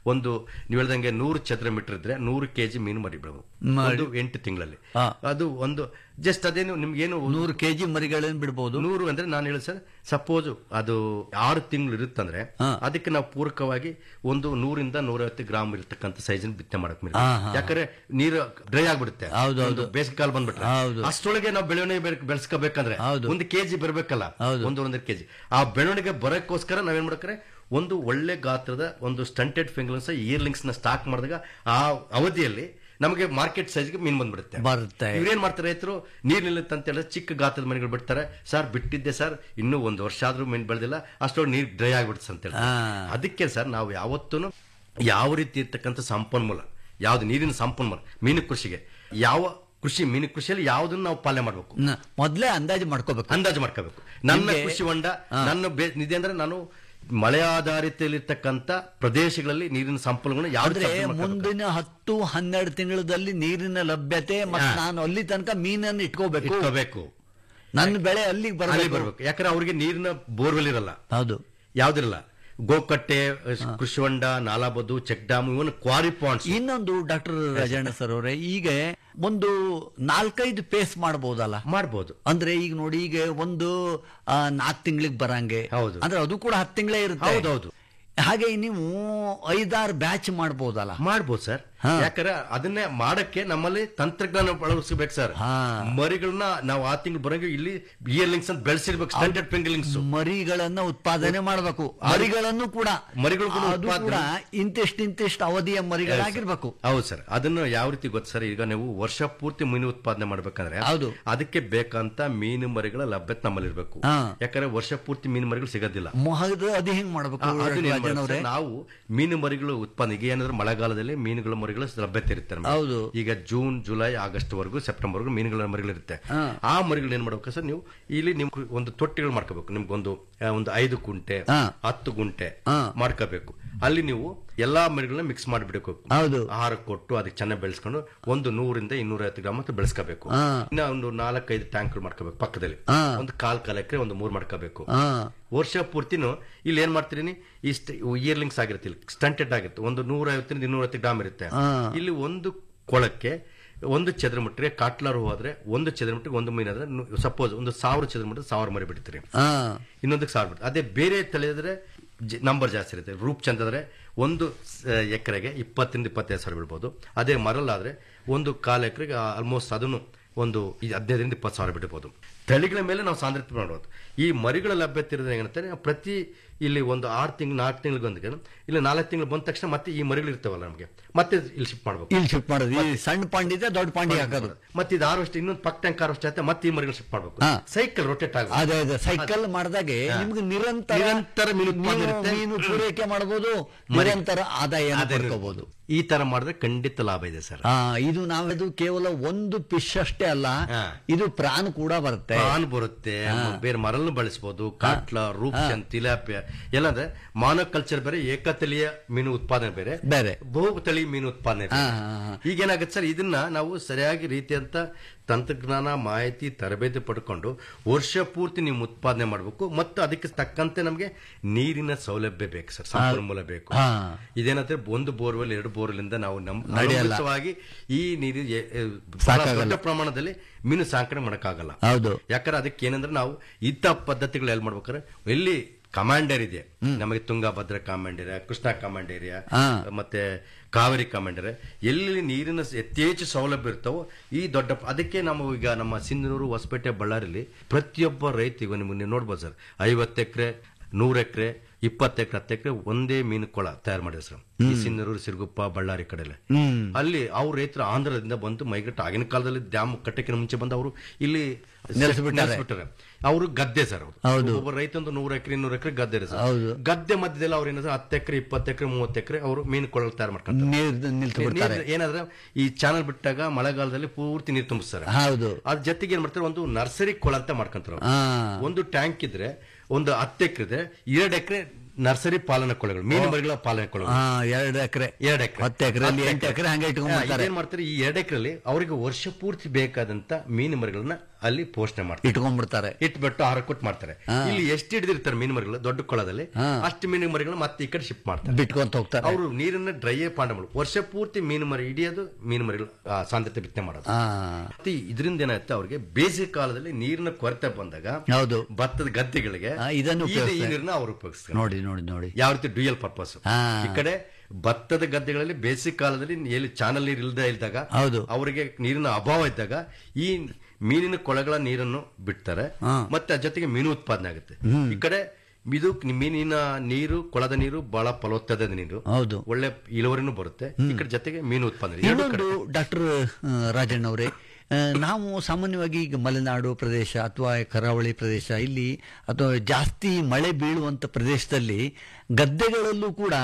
ಒಂದು ನೀವು ಹೇಳ್ದಂಗೆ ನೂರು ಚದರ ಮೀಟರ್ ಇದ್ರೆ ನೂರು ಕೆಜಿ ಮೀನು ಮರಿ ಬಿಡಬಹುದು ಒಂದು ಎಂಟು ತಿಂಗಳಲ್ಲಿ ಹಾ. ಅದು ಒಂದು ಜಸ್ಟ್ ಅದೇನು ನಿಮ್ಗೇನು ನೂರು ಕೆಜಿ ಮರಿಗಳನ್ನ ಬಿಡ್ಬೋದು ನೂರು ಅಂದ್ರೆ ನಾನು ಹೇಳಿ ಸರ್ ಸಪೋಸ್ ಅದು ಆರು ತಿಂಗಳು ಇರುತ್ತಂದ್ರೆ ಹಾ. ಅದಕ್ಕೆ ನಾವು ಪೂರಕವಾಗಿ ಒಂದು ನೂರಿಂದ ನೂರೈವತ್ತು ಗ್ರಾಮ್ ಇರತಕ್ಕಂಥ ಸೈಜ್ ಬಿತ್ತನೆ ಮಾಡಕ್ ಮೇಲೆ ಹಾ, ಹಾ. ಯಾಕಂದ್ರೆ ನೀರು ಡ್ರೈ ಆಗ್ಬಿಡುತ್ತೆ ಹೌದು, ಹೌದು. ಒಂದು ಬೇಸಿಗೆ ಕಾಲ ಬಂದ್ಬಿಟ್ರೆ ಹೌದು. ಅಷ್ಟೊಳಗೆ ನಾವು ಬೆಳವಣಿಗೆ ಬೆಳ್- ಬೆಳೆಸ್ಕೋಬೇಕಂದ್ರೆ ಹೌದು. ಒಂದು ಕೆಜಿ ಬರಬೇಕಲ್ಲ ಹೌದು. ಒಂದು ಒಂದರ ಕೆಜಿ ಆ ಬೆಳವಣಿಗೆ ಬರೋಕ್ಕೋಸ್ಕರ ನಾವೇನ್ ಮಾಡ್ತಾರೆ ಒಂದು ಒಳ್ಳೆ ಗಾತ್ರದ ಒಂದು ಸ್ಟಂಟೆಡ್ ಫಿಂಗರ್ಸ್ ಇಯರ್ಲಿಂಗ್ಸ್ ನ ಸ್ಟಾಕ್ ಮಾಡಿದಾಗ ಆ ಅವಧಿಯಲ್ಲಿ ನಮಗೆ ಮಾರ್ಕೆಟ್ ಸೈಜ್ಗೆ ಮೀನ್ ಬಂದ್ಬಿಡುತ್ತೆ ಬರುತ್ತೆ. ಇವ್ರೇನ್ ಮಾಡ್ತಾರೆ ರೈತರು ನೀರ್ ನಿಲ್ಲುತ್ತೆ ಅಂತ ಹೇಳಿದ್ರೆ ಚಿಕ್ಕ ಗಾತ್ರದ ಮನೆಗಳು ಬಿಡ್ತಾರೆ ಸರ್ ಬಿಟ್ಟಿದ್ದೆ ಸರ್ ಇನ್ನೂ ಒಂದು ವರ್ಷ ಆದ್ರೂ ಮೀನು ಬೆಳೆದಿಲ್ಲ ಅಷ್ಟೊಂದು ನೀರ್ ಡ್ರೈ ಆಗ್ಬಿಡುತ್ತೆ ಅಂತ ಹೇಳಿ ಆ. ಅದಕ್ಕೆ ಸರ್ ನಾವು ಯಾವತ್ತೂ ಯಾವ ರೀತಿ ಇರ್ತಕ್ಕಂಥ ಸಂಪನ್ಮೂಲ ಯಾವ್ದು ನೀರಿನ ಸಂಪನ್ಮೂಲ ಮೀನು ಕೃಷಿಗೆ ಯಾವ ಕೃಷಿ ಮೀನು ಕೃಷಿಯಲ್ಲಿ ಯಾವ್ದನ್ನ ನಾವು ಪಾಲನೆ ಮಾಡಬೇಕು ನ- ಮೊದ್ಲೇ ಅಂದಾಜು ಮಾಡ್ಕೋಬೇಕು ಅಂದಾಜು ಮಾಡ್ಕೋಬೇಕು ನನ್ನ ನಿಮ್ಗೆ- ಕೃಷಿ ಹೊಂಡ ನನ್ನ ಬೇ- ನಿಧಿ ಅಂದ್ರೆ ನಾನು ಮಳೆ ಆಧಾರಿತಲ್ಲಿರ್ತಕ್ಕಂಥ ಪ್ರದೇಶಗಳಲ್ಲಿ ನೀರಿನ ಸಂಪನ್ಮೂಲ ಆದ್ರೆ ಯಾವ್ದು ಮುಂದಿನ ಹತ್ತು ಹನ್ನೆರಡು ತಿಂಗಳಲ್ಲಿ ನೀರಿನ ಲಭ್ಯತೆ ಮತ್ತೆ ಹಾ. ನಾನು ಅಲ್ಲಿ ತನಕ ಮೀನನ್ನು ಇಟ್ಕೋಬೇಕು ಇಟ್ಕೋಬೇಕು ನನ್ನ ಬೆಳೆ ಅಲ್ಲಿಗೆ ಅಲ್ಲಿ ಬರಬೇಕು ಬರ್ಬೇಕು ಯಾಕಂದ್ರೆ ಅವ್ರಿಗೆ ನೀರಿನ ಬೋರ್ವೆಲ್ ಇರಲ್ಲ ಹೌದು ಯಾವ್ದಿರಲ್ಲ ಗೋಕಟ್ಟೆ ಕೃಷಿ ಹೊಂಡ ನಾಲಾಬದು check dam even quarry points ಇನ್ನೊಂದು ಡಾಕ್ಟರ್ ರಾಜಣ್ಣ ಸರ್ ಅವರೇ ಈಗ ಒಂದು ನಾಲ್ಕೈದು ಪೇಸ್ ಮಾಡಬಹುದಲ್ಲ ಮಾಡ್ಬೋದು ಅಂದ್ರೆ ಈಗ ನೋಡಿ ಈಗ ಒಂದು ನಾಲ್ಕು ತಿಂಗಳಿಗೆ ಬರಂಗೆ ಹೌದು. ಅಂದ್ರೆ ಅದು ಕೂಡ ಹತ್ತು ತಿಂಗಳೇ ಇರುತ್ತೆ ಹೌದೌದು. ಹಾಗೆ ನೀವು ಐದಾರು ಬ್ಯಾಚ್ ಮಾಡಬಹುದಲ್ಲ ಮಾಡ್ಬೋದು ಸರ್ ಹಾ. ಯಾಕಂದ್ರೆ ಅದನ್ನೇ ಮಾಡಕ್ಕೆ ನಮ್ಮಲ್ಲಿ ತಂತ್ರಜ್ಞಾನ ಅಳವಡಿಸಬೇಕು ಸರ್ ಹಾ. ಮರಿಗಳನ್ನ ನಾವು ಆ ತಿಂಗಳು ಬರಂಗೆ ಇಲ್ಲಿ ಇಯರ್ಲಿಂಗ್ಸ್ ಅಂತ ಬೆಳೆಸಿರ್ಬೇಕು ಸ್ಟ್ಯಾಂಡರ್ಡ್ ಫಿಂಗರ್ಲಿಂಗ್ಸ್ ಮರಿಗಳನ್ನ ಉತ್ಪಾದನೆ ಮಾಡಬೇಕು ಮರಿಗಳನ್ನು ಕೂಡ ಮರಿಗಳು ಕೂಡ ಅದು ಉತ್ಪಾದನೆ- ಕೂಡ ಇಂತಿಷ್ಟು ಇಂತಿಷ್ಟು ಅವಧಿಯ ಮರಿಗಳಾಗಿರ್ಬೇಕು ಹೌದು ಸರ್ ಅದನ್ನು ಯಾವ ರೀತಿ ಗೊತ್ತು ಸರ್ ಈಗ ನೀವು ವರ್ಷ ಪೂರ್ತಿ ಮೀನು ಉತ್ಪಾದನೆ ಮಾಡ್ಬೇಕಂದ್ರೆ ಹೌದು. ಅದಕ್ಕೆ ಬೇಕಂತ ಮೀನು ಮರಿಗಳ ಲಭ್ಯತೆ ನಮ್ಮಲ್ಲಿ ಇರಬೇಕು ಹಾ. ಯಾಕಂದ್ರೆ ವರ್ಷ ಪೂರ್ತಿ ಮೀನು ಮರಿಗಳು ಸಿಗೋದಿಲ್ಲ ಮೊಹದ ಅದು ಹೆಂಗ್ ಮಾಡ್ಬೇಕು ಆ, ಅದನ್ನ ಏನ್ ರಾಜನ್ ಮಾಡ್ಬೇಕು ಅವ್ರೆ ಸರ್, ನಾವು ಮೀನು ಮರಿಗಳು ಉತ್ಪಾದನೆ ಈಗ ಏನಂದ್ರೆ ಮಳೆಗಾಲದಲ್ಲಿ ಮೀನುಗಳ ಮರಿಗಳ ಲಭ್ಯತೆ ಇರುತ್ತೆ ನಮಗೆ. ಹೌದು. ಈಗ ಜೂನ್ ಜುಲೈ ಆಗಸ್ಟ್ ವರೆಗೂ ಸೆಪ್ಟೆಂಬರ್ ವರೆಗೂ ಮೀನುಗಳ ಮರಿಗಳು ಇರುತ್ತೆ ಹಾ. ಆ ಮರಿಗಳು ಏನ್ ಮಾಡ್ಬೇಕು ಸರ್ ನೀವು ಇಲ್ಲಿ ನಿಮ್ ಒಂದು ತೊಟ್ಟಿಗಳು ಮಾಡ್ಕೋಬೇಕು ನಿಮ್ಗೊಂದು ಆ, ಒಂದು ಐದು ಗುಂಟೆ ಹಾ. ಹತ್ತು ಗುಂಟೆ ಹಾ. ಮಾಡ್ಕೋಬೇಕು ಅಲ್ಲಿ ನೀವು ಎಲ್ಲಾ ಮರಿಗಳನ್ನ ಮಿಕ್ಸ್ ಮಾಡಿಬಿಡಬೇಕು ಹೌದು. ಆಹಾರ ಕೊಟ್ಟು ಅದಕ್ಕೆ ಚೆನ್ನಾಗಿ ಬೆಳೆಸ್ಕೊಂಡು ಒಂದು ನೂರಿಂದ ಇನ್ನೂರೈವತ್ತು ಗ್ರಾಮ್ ಹತ್ರ ಬೆಳೆಸ್ಕೋಬೇಕು ಹಾ. ಇನ್ನ ಒಂದು ನಾಲ್ಕೈದು ಟ್ಯಾಂಕ್ ಮಾಡ್ಕೋಬೇಕು ಪಕ್ಕದಲ್ಲಿ ಹಾ. ಒಂದು ಕಾಲ್ ಕಾಲ್ ಎಕರೆ ಒಂದು ಮೂರ್ ಮಾಡ್ಕೋಬೇಕು ಹಾ ವರ್ಷ ಪೂರ್ತಿನೂ ಇಲ್ಲಿ ಏನ್ ಮಾಡ್ತೀರಿ ಇಷ್ಟ ಇಯರ್ಲಿಂಗ್ಸ್ ಆಗಿರುತ್ತೆ ಇಲ್ಲಿ ಸ್ಟಂಟೆಡ್ ಆಗಿರುತ್ತೆ ಒಂದು ನೂರೈವತ್ತರಿಂದ ಇನ್ನೂರೈವತ್ತು ಗ್ರಾಮ್ ಇರುತ್ತೆ ಹಾ. ಇಲ್ಲಿ ಒಂದು ಕೊಳಕ್ಕೆ ಒಂದು ಚದರ ಮೀಟರ್ಗೆ ಕಾಟ್ಲಾರು ಹೋದ್ರೆ ಒಂದು ಚದರ ಮೀಟರ್ಗೆ ಒಂದು ಮೀನ್ ಆದ್ರೆ ಸಪೋಸ್ ಒಂದು ಸಾವಿರ ಚದರ ಮೀಟರ್ ಸಾವಿರ ಮರಿ ಬಿಡ್ತೀರಿ ಹಾ ಇನ್ನೊಂದಕ್ಕೆ ಸಾವಿರ ಬಿಡ್ತೀರಿ ಅದೇ ಬೇರೆ ತಳಿದ್ರೆ ನಂಬರ್ ಜಾಸ್ತಿ ಇರುತ್ತೆ ರೂಪ್ ಚಂದ ಅಂದ್ರೆ ಒಂದು ಸ- ಎಕರೆಗೆ ಇಪ್ಪತ್ತರಿಂದ ಇಪ್ಪತ್ತೈದು ಸಾವಿರ ಬಿಡ್ಬೋದು ಅದೇ ಮರಲ್ಲಾದ್ರೆ ಒಂದು ಕಾಲು ಎಕರೆಗೆ ಆಲ್ಮೋಸ್ಟ್ ಅದನ್ನು ಒಂದು ಈ ಹದಿನೈದರಿಂದ ಇಪ್ಪತ್ತು ಸಾವಿರ ಬಿಡ್ಬೋದು ತಳಿಗಳ ಮೇಲೆ ನಾವು ಸಾಂದ್ರತೆ ಮಾಡ್ಬೋದು ಈ ಮರಿಗಳ ಲಭ್ಯತೆ ಇರೋದು ಏನಂತಾರೆ ಪ್ರತಿ ಇಲ್ಲಿ ಒಂದು ಆರು ತಿಂಗಳು ನಾಲ್ಕು ತಿಂಗಳಿಗೆ ಇಲ್ಲಿ ನಾಲ್ಕು ತಿಂಗಳು ಬಂದ ತಕ್ಷಣ ಮತ್ತೆ ಈ ಮರಿಗಳು ಇರ್ತಾವಲ್ಲ ನಮಗೆ ಮತ್ತೆ ಇಲ್ಲಿ ಶಿಫ್ಟ್ ಮಾಡ್ಬೇಕು ಇಲ್ಲಿ ಶಿಫ್ಟ್ ಮಾಡೋದು ಈ ಸಣ್ಣ ಪಾಂಡಿ ಇದೆ ದೊಡ್ಡ ಪಾಂಡಿ ಹಾಕೋದು ಮತ್ತೆ ಇದು ಹಾರ್ವೆಸ್ಟ್ ಇನ್ನೊಂದು ಪಕ್ಕ ಟ್ಯಾಂಕ್ ಹಾರ್ವೆಸ್ಟ್ ಆಗುತ್ತೆ ಮತ್ತೆ ಈ ಮರಿಗಳು ಶಿಫ್ಟ್ ಮಾಡ್ಬೇಕು ಹಾ. ಸೈಕಲ್ ರೊಟೇಟ್ ಆಗುತ್ತೆ ಅದೇ ಅದೇ ಸೈಕಲ್ ಮಾಡಿದಾಗೆ ನಿಮ್ಗೆ ನಿರಂತರ ನಿರಂತರ ಮೀನು ಉತ್ಪಾದನೆ ನೀವು ಇರುತ್ತೆ. ಮೀನು ಪೂರೈಕೆ ಮಾಡಬಹುದು ನಿರಂತರ ಆದಾಯ ಪಡ್ಕೋಬಹುದು ಈ ತರ ಮಾಡಿದ್ರೆ ಖಂಡಿತ ಲಾಭ ಇದೆ ಸರ್ ಆ ಇದು ನಾವದು ಕೇವಲ ಒಂದು ಫಿಶ್ ಅಷ್ಟೇ ಅಲ್ಲ ಹಾ. ಇದು ಪ್ರಾನ್ ಕೂಡ ಬರುತ್ತೆ ಪ್ರಾನ್ ಬರುತ್ತೆ ಬೇರೆ ಮರಲ್ನು ಬಳಸಬಹುದು ಕಾಟ್ಲ ರೂಪ್ಚಂದ್ ತಿಲಾಪಿಯ ಎಲ್ಲ ಅಂದ್ರೆ ಮಾನೋಕಲ್ಚರ್ ಬೇರೆ ಏಕತಳಿಯ ಮೀನು ಉತ್ಪಾದನೆ ಬೇರೆ ಬೇರೆ. ಬಹು ತಳಿ ಮೀನು ಉತ್ಪಾದನೆ ಬೇರೆ. ಹಾ, ಹಾ, ಹಾ. ಈಗೇನಾಗುತ್ತೆ ಸರ್ ಇದನ್ನ ನಾವು ಸರಿಯಾಗಿ ರೀತಿಯಂತ ತಂತ್ರಜ್ಞಾನ ಮಾಹಿತಿ ತರಬೇತಿ ಪಡ್ಕೊಂಡು ವರ್ಷ ಪೂರ್ತಿ ನೀವು ಉತ್ಪಾದನೆ ಮಾಡಬೇಕು ಮತ್ತು ಅದಕ್ಕೆ ತಕ್ಕಂತೆ ನಮಗೆ ನೀರಿನ ಸೌಲಭ್ಯ ಬೇಕು ಸರ್ ಸಂಪನ್ಮೂಲ ಬೇಕು ಹಾ. ಇದೇನಂದ್ರೆ ಒಂದು ಬೋರ್ವೆಲ್ ಎರಡು ಬೋರ್ವೆಲ್ ಇಂದ ನಾವು ನಮ್ಮ ನಡೆಯಲ್ಲ. ಅವಲಂಬಿತವಾಗಿ ಈ ನೀರು ಎ- ಎ- ಬಹಳ ಸಾಕಾಗಲ್ಲ. ದೊಡ್ಡ ಪ್ರಮಾಣದಲ್ಲಿ ಮೀನು ಸಾಕಣೆ ಮಾಡಕ್ಕಾಗಲ್ಲ ಹೌದು ಯಾಕಂದ್ರೆ ಅದಕ್ಕೆ ಏನಂದ್ರೆ ನಾವು ಇಂಥ ಪದ್ಧತಿಗಳು ಎಲ್ಲಿ ಮಾಡ್ಬೇಕಾದ್ರೆ ಎಲ್ಲಿ ಕಮಾಂಡರ್ ಇದೆ ನಮಗೆ ತುಂಗಭದ್ರಾ ಕಮಾಂಡರ್ ಕೃಷ್ಣ ಕಮಾಂಡರ್ ಹಾ. ಮತ್ತೆ ಕಾವೇರಿ ಕಮಾಂಡರ್ ಎಲ್ಲಿ ನೀರಿನ ಯಥೇಚ್ಛ ಸೌಲಭ್ಯ ಇರ್ತಾವೋ ಈ ದೊಡ್ಡ ಅದಕ್ಕೆ ನಾವು ಈಗ ನಮ್ಮ ಸಿಂಧನೂರು ಹೊಸಪೇಟೆ ಬಳ್ಳಾರಿಲಿ ಪ್ರತಿಯೊಬ್ಬ ರೈತಿಗೂ ನಿಮ್ಗೆ ನೀವು ನೋಡ್ಬೋದು ಸರ್ ಐವತ್ತು ಎಕರೆ ನೂರು ಎಕರೆ ಇಪ್ಪತ್ತು ಎಕರೆ ಹತ್ತು ಎಕರೆ ಒಂದೇ ಮೀನು ಕೊಳ ತಯಾರು ಮಾಡಿದ್ರು ಸರ್ ಈ ಸಿಂಧನೂರು ಸಿರುಗುಪ್ಪ ಬಳ್ಳಾರಿ ಕಡೆಲೆ ಹ್ಮ್ ಅಲ್ಲಿ ಅವ್ರ ರೈತರು ಆಂಧ್ರದಿಂದ ಬಂದು ಮೈಗ್ರೇಟ್ ಆಗಿನ ಕಾಲದಲ್ಲಿ ಡ್ಯಾಮ್ ಕಟ್ಟಕ್ಕೆ ಮುಂಚೆ ಬಂದು ಅವರು ಇಲ್ಲಿ ನೆಲೆಸ್ಬಿಟ್ಟಾರೆ. ನೆಲೆಸ್ಬಿಟ್ಟಾರೆ. ಅವರು ಗದ್ದೆ ಸರ್ ಅವರು ಹೌದು. ಒಬ್ಬ ರೈತಂದು ನೂರು ಎಕರೆ ಇನ್ನೂರು ಎಕರೆ ಗದ್ದೆ ಇದೆ ಸರ್ ಹೌದು. ಗದ್ದೆ ಮಧ್ಯದಲ್ಲಿ ಅವ್ರು ಏನಾದ್ರು ಹತ್ತು ಎಕರೆ ಇಪ್ಪತ್ತು ಎಕರೆ ಮೂವತ್ತು ಎಕರೆ ಅವರು ಮೀನು ಕೊಳಲು ತಯಾರು ಮಾಡ್ಕೊಂತಾರೆ ನೀರ್ ನಿಲ್ತು ಬಿಡ್ತಾರೆ ನೀರ್ ಏನಾದ್ರೆ ಈ ಚಾನಲ್ ಬಿಟ್ಟಾಗ ಮಳೆಗಾಲದಲ್ಲಿ ಪೂರ್ತಿ ನೀರು ತುಂಬಿಸ್ತಾರೆ ಹೌದು ಅದ್ರ ಜೊತೆಗೆ ಏನ್ ಮಾಡ್ತಾರೆ ಒಂದು ನರ್ಸರಿ ಕೊಳ ಅಂತ ಮಾಡ್ಕೊಂತಾರೆ ಅವ್ರು. ಹಾ ಒಂದು ಟ್ಯಾಂಕ್ ಇದ್ರೆ ಒಂದು ಹತ್ತು ಎಕರೆ ಇದೆ ಎರಡು ಎಕರೆ ನರ್ಸರಿ ಪಾಲನಾ ಕೊಳಗಳು ಮೀನು ಮರಿಗಳ ಪಾಲನಾ ಕೊಳಗಳು ಹಾ ಎರಡು ಎಕರೆ ಎರಡು ಎಕರೆ ಹತ್ತು ಎಕರೆಯಲ್ಲಿ ಎಂಟು ಎಕರೆ ಹಂಗೆ ಇಟ್ಕೊಂಡ್ಬಿಡ್ತಾರೆ ಏನ್ ಮಾಡ್ತಾರೆ ಈ ಎರಡು ಎಕರೆಯಲ್ಲಿ ಅವರಿಗೆ ವರ್ಷ ಪೂರ್ತಿ ಬೇಕಾದಂತ ಮೀನು ಮರಿಗಳನ್ನ ಅಲ್ಲಿ ಪೋಷಣೆ ಮಾಡ್ತಾರೆ ಇಟ್ಕೊಂಡ್ಬಿಡ್ತಾರೆ ಇಟ್ಬಿಟ್ಟು ಆಹಾರ ಕೊಟ್ಟು ಮಾಡ್ತಾರೆ ಇಲ್ಲಿ ಎಷ್ಟು ಹಿಡಿದಿರ್ತಾರೆ ಮೀನು ಮರಿಗಳು ದೊಡ್ಡ ಕೊಳದಲ್ಲಿ ಅಷ್ಟು ಮೀನು ಮರಿಗಳು ಮತ್ತೆ ಈ ಕಡೆ ಶಿಫ್ಟ್ ಮಾಡ್ತಾರೆ ಬಿಟ್ಕೊಂತ ಹೋಗ್ತಾರೆ ಅವರು ನೀರನ್ನ ಡ್ರೈಯೇ ಪಾಂಡ ಮಾಡೋದು ವರ್ಷ ಪೂರ್ತಿ ಮೀನು ಮರಿ ಹಿಡಿಯೋದು ಮೀನು ಮರಿಗಳು ಆ, ಸಾಂದ್ರತೆ ಬಿತ್ತನೆ ಮಾಡೋದು ಹಾ ಮತ್ತೆ ಇದರಿಂದ ಏನಾಗುತ್ತೆ ಅವ್ರಿಗೆ ಬೇಸಿಗೆ ಕಾಲದಲ್ಲಿ ನೀರಿನ ಕೊರತೆ ಬಂದಾಗ ಹೌದು ಭತ್ತದ ಗದ್ದೆಗಳಿಗೆ ಆ, ಇದನ್ನು ಈ- ಈ ಉಪಯೋಗಿಸ್ತಾರೆ. ನೀರನ್ನ ಅವ್ರು ಉಪಯೋಗಿಸ್ತಾರೆ ನೋಡಿ ನೋಡಿ ನೋಡಿ ಯಾವ ರೀತಿ ಡ್ಯೂಯಲ್ ಪರ್ಪಸ್ ಹಾ. ಈ ಕಡೆ ಭತ್ತದ ಗದ್ದೆಗಳಲ್ಲಿ ಬೇಸಿಗೆ ಕಾಲದಲ್ಲಿ ಎಲ್ಲಿ ಚಾನಲ್ ನೀರು ಇಲ್ಲದೆ ಇದ್ದಾಗ ಹೌದು. ಅವರಿಗೆ ನೀರಿನ ಅಭಾವ ಇದ್ದಾಗ ಈ ಮೀನಿನ ಕೊಳಗಳ ನೀರನ್ನು ಬಿಡ್ತಾರೆ ಹಾ. ಮತ್ತೆ ಅದ್ರ ಜೊತೆಗೆ ಮೀನು ಉತ್ಪಾದನೆ ಆಗುತ್ತೆ ಈ ಕಡೆ ಇದು ಮೀನಿನ ನೀರು ಕೊಳದ ನೀರು ಬಹಳ ಫಲವತ್ತಾದ ನೀರು ಹೌದು ಒಳ್ಳೆ ಇಳುವರಿನೂ ಬರುತ್ತೆ ಈ ಕಡೆ ಜೊತೆಗೆ ಮೀನು ಉತ್ಪಾದನೆ ಎರಡು ಕಡೆ ಇನ್ನೊಂದು ಡಾಕ್ಟರ್ ರಾಜಣ್ಣ ಅವರೇ ಆ, ನಾವು ಸಾಮಾನ್ಯವಾಗಿ ಈಗ ಮಲೆನಾಡು ಪ್ರದೇಶ ಅಥವಾ ಕರಾವಳಿ ಪ್ರದೇಶ ಇಲ್ಲಿ ಅಥವಾ ಜಾಸ್ತಿ ಮಳೆ ಬೀಳುವಂತ ಪ್ರದೇಶದಲ್ಲಿ ಗದ್ದೆಗಳಲ್ಲೂ ಕೂಡ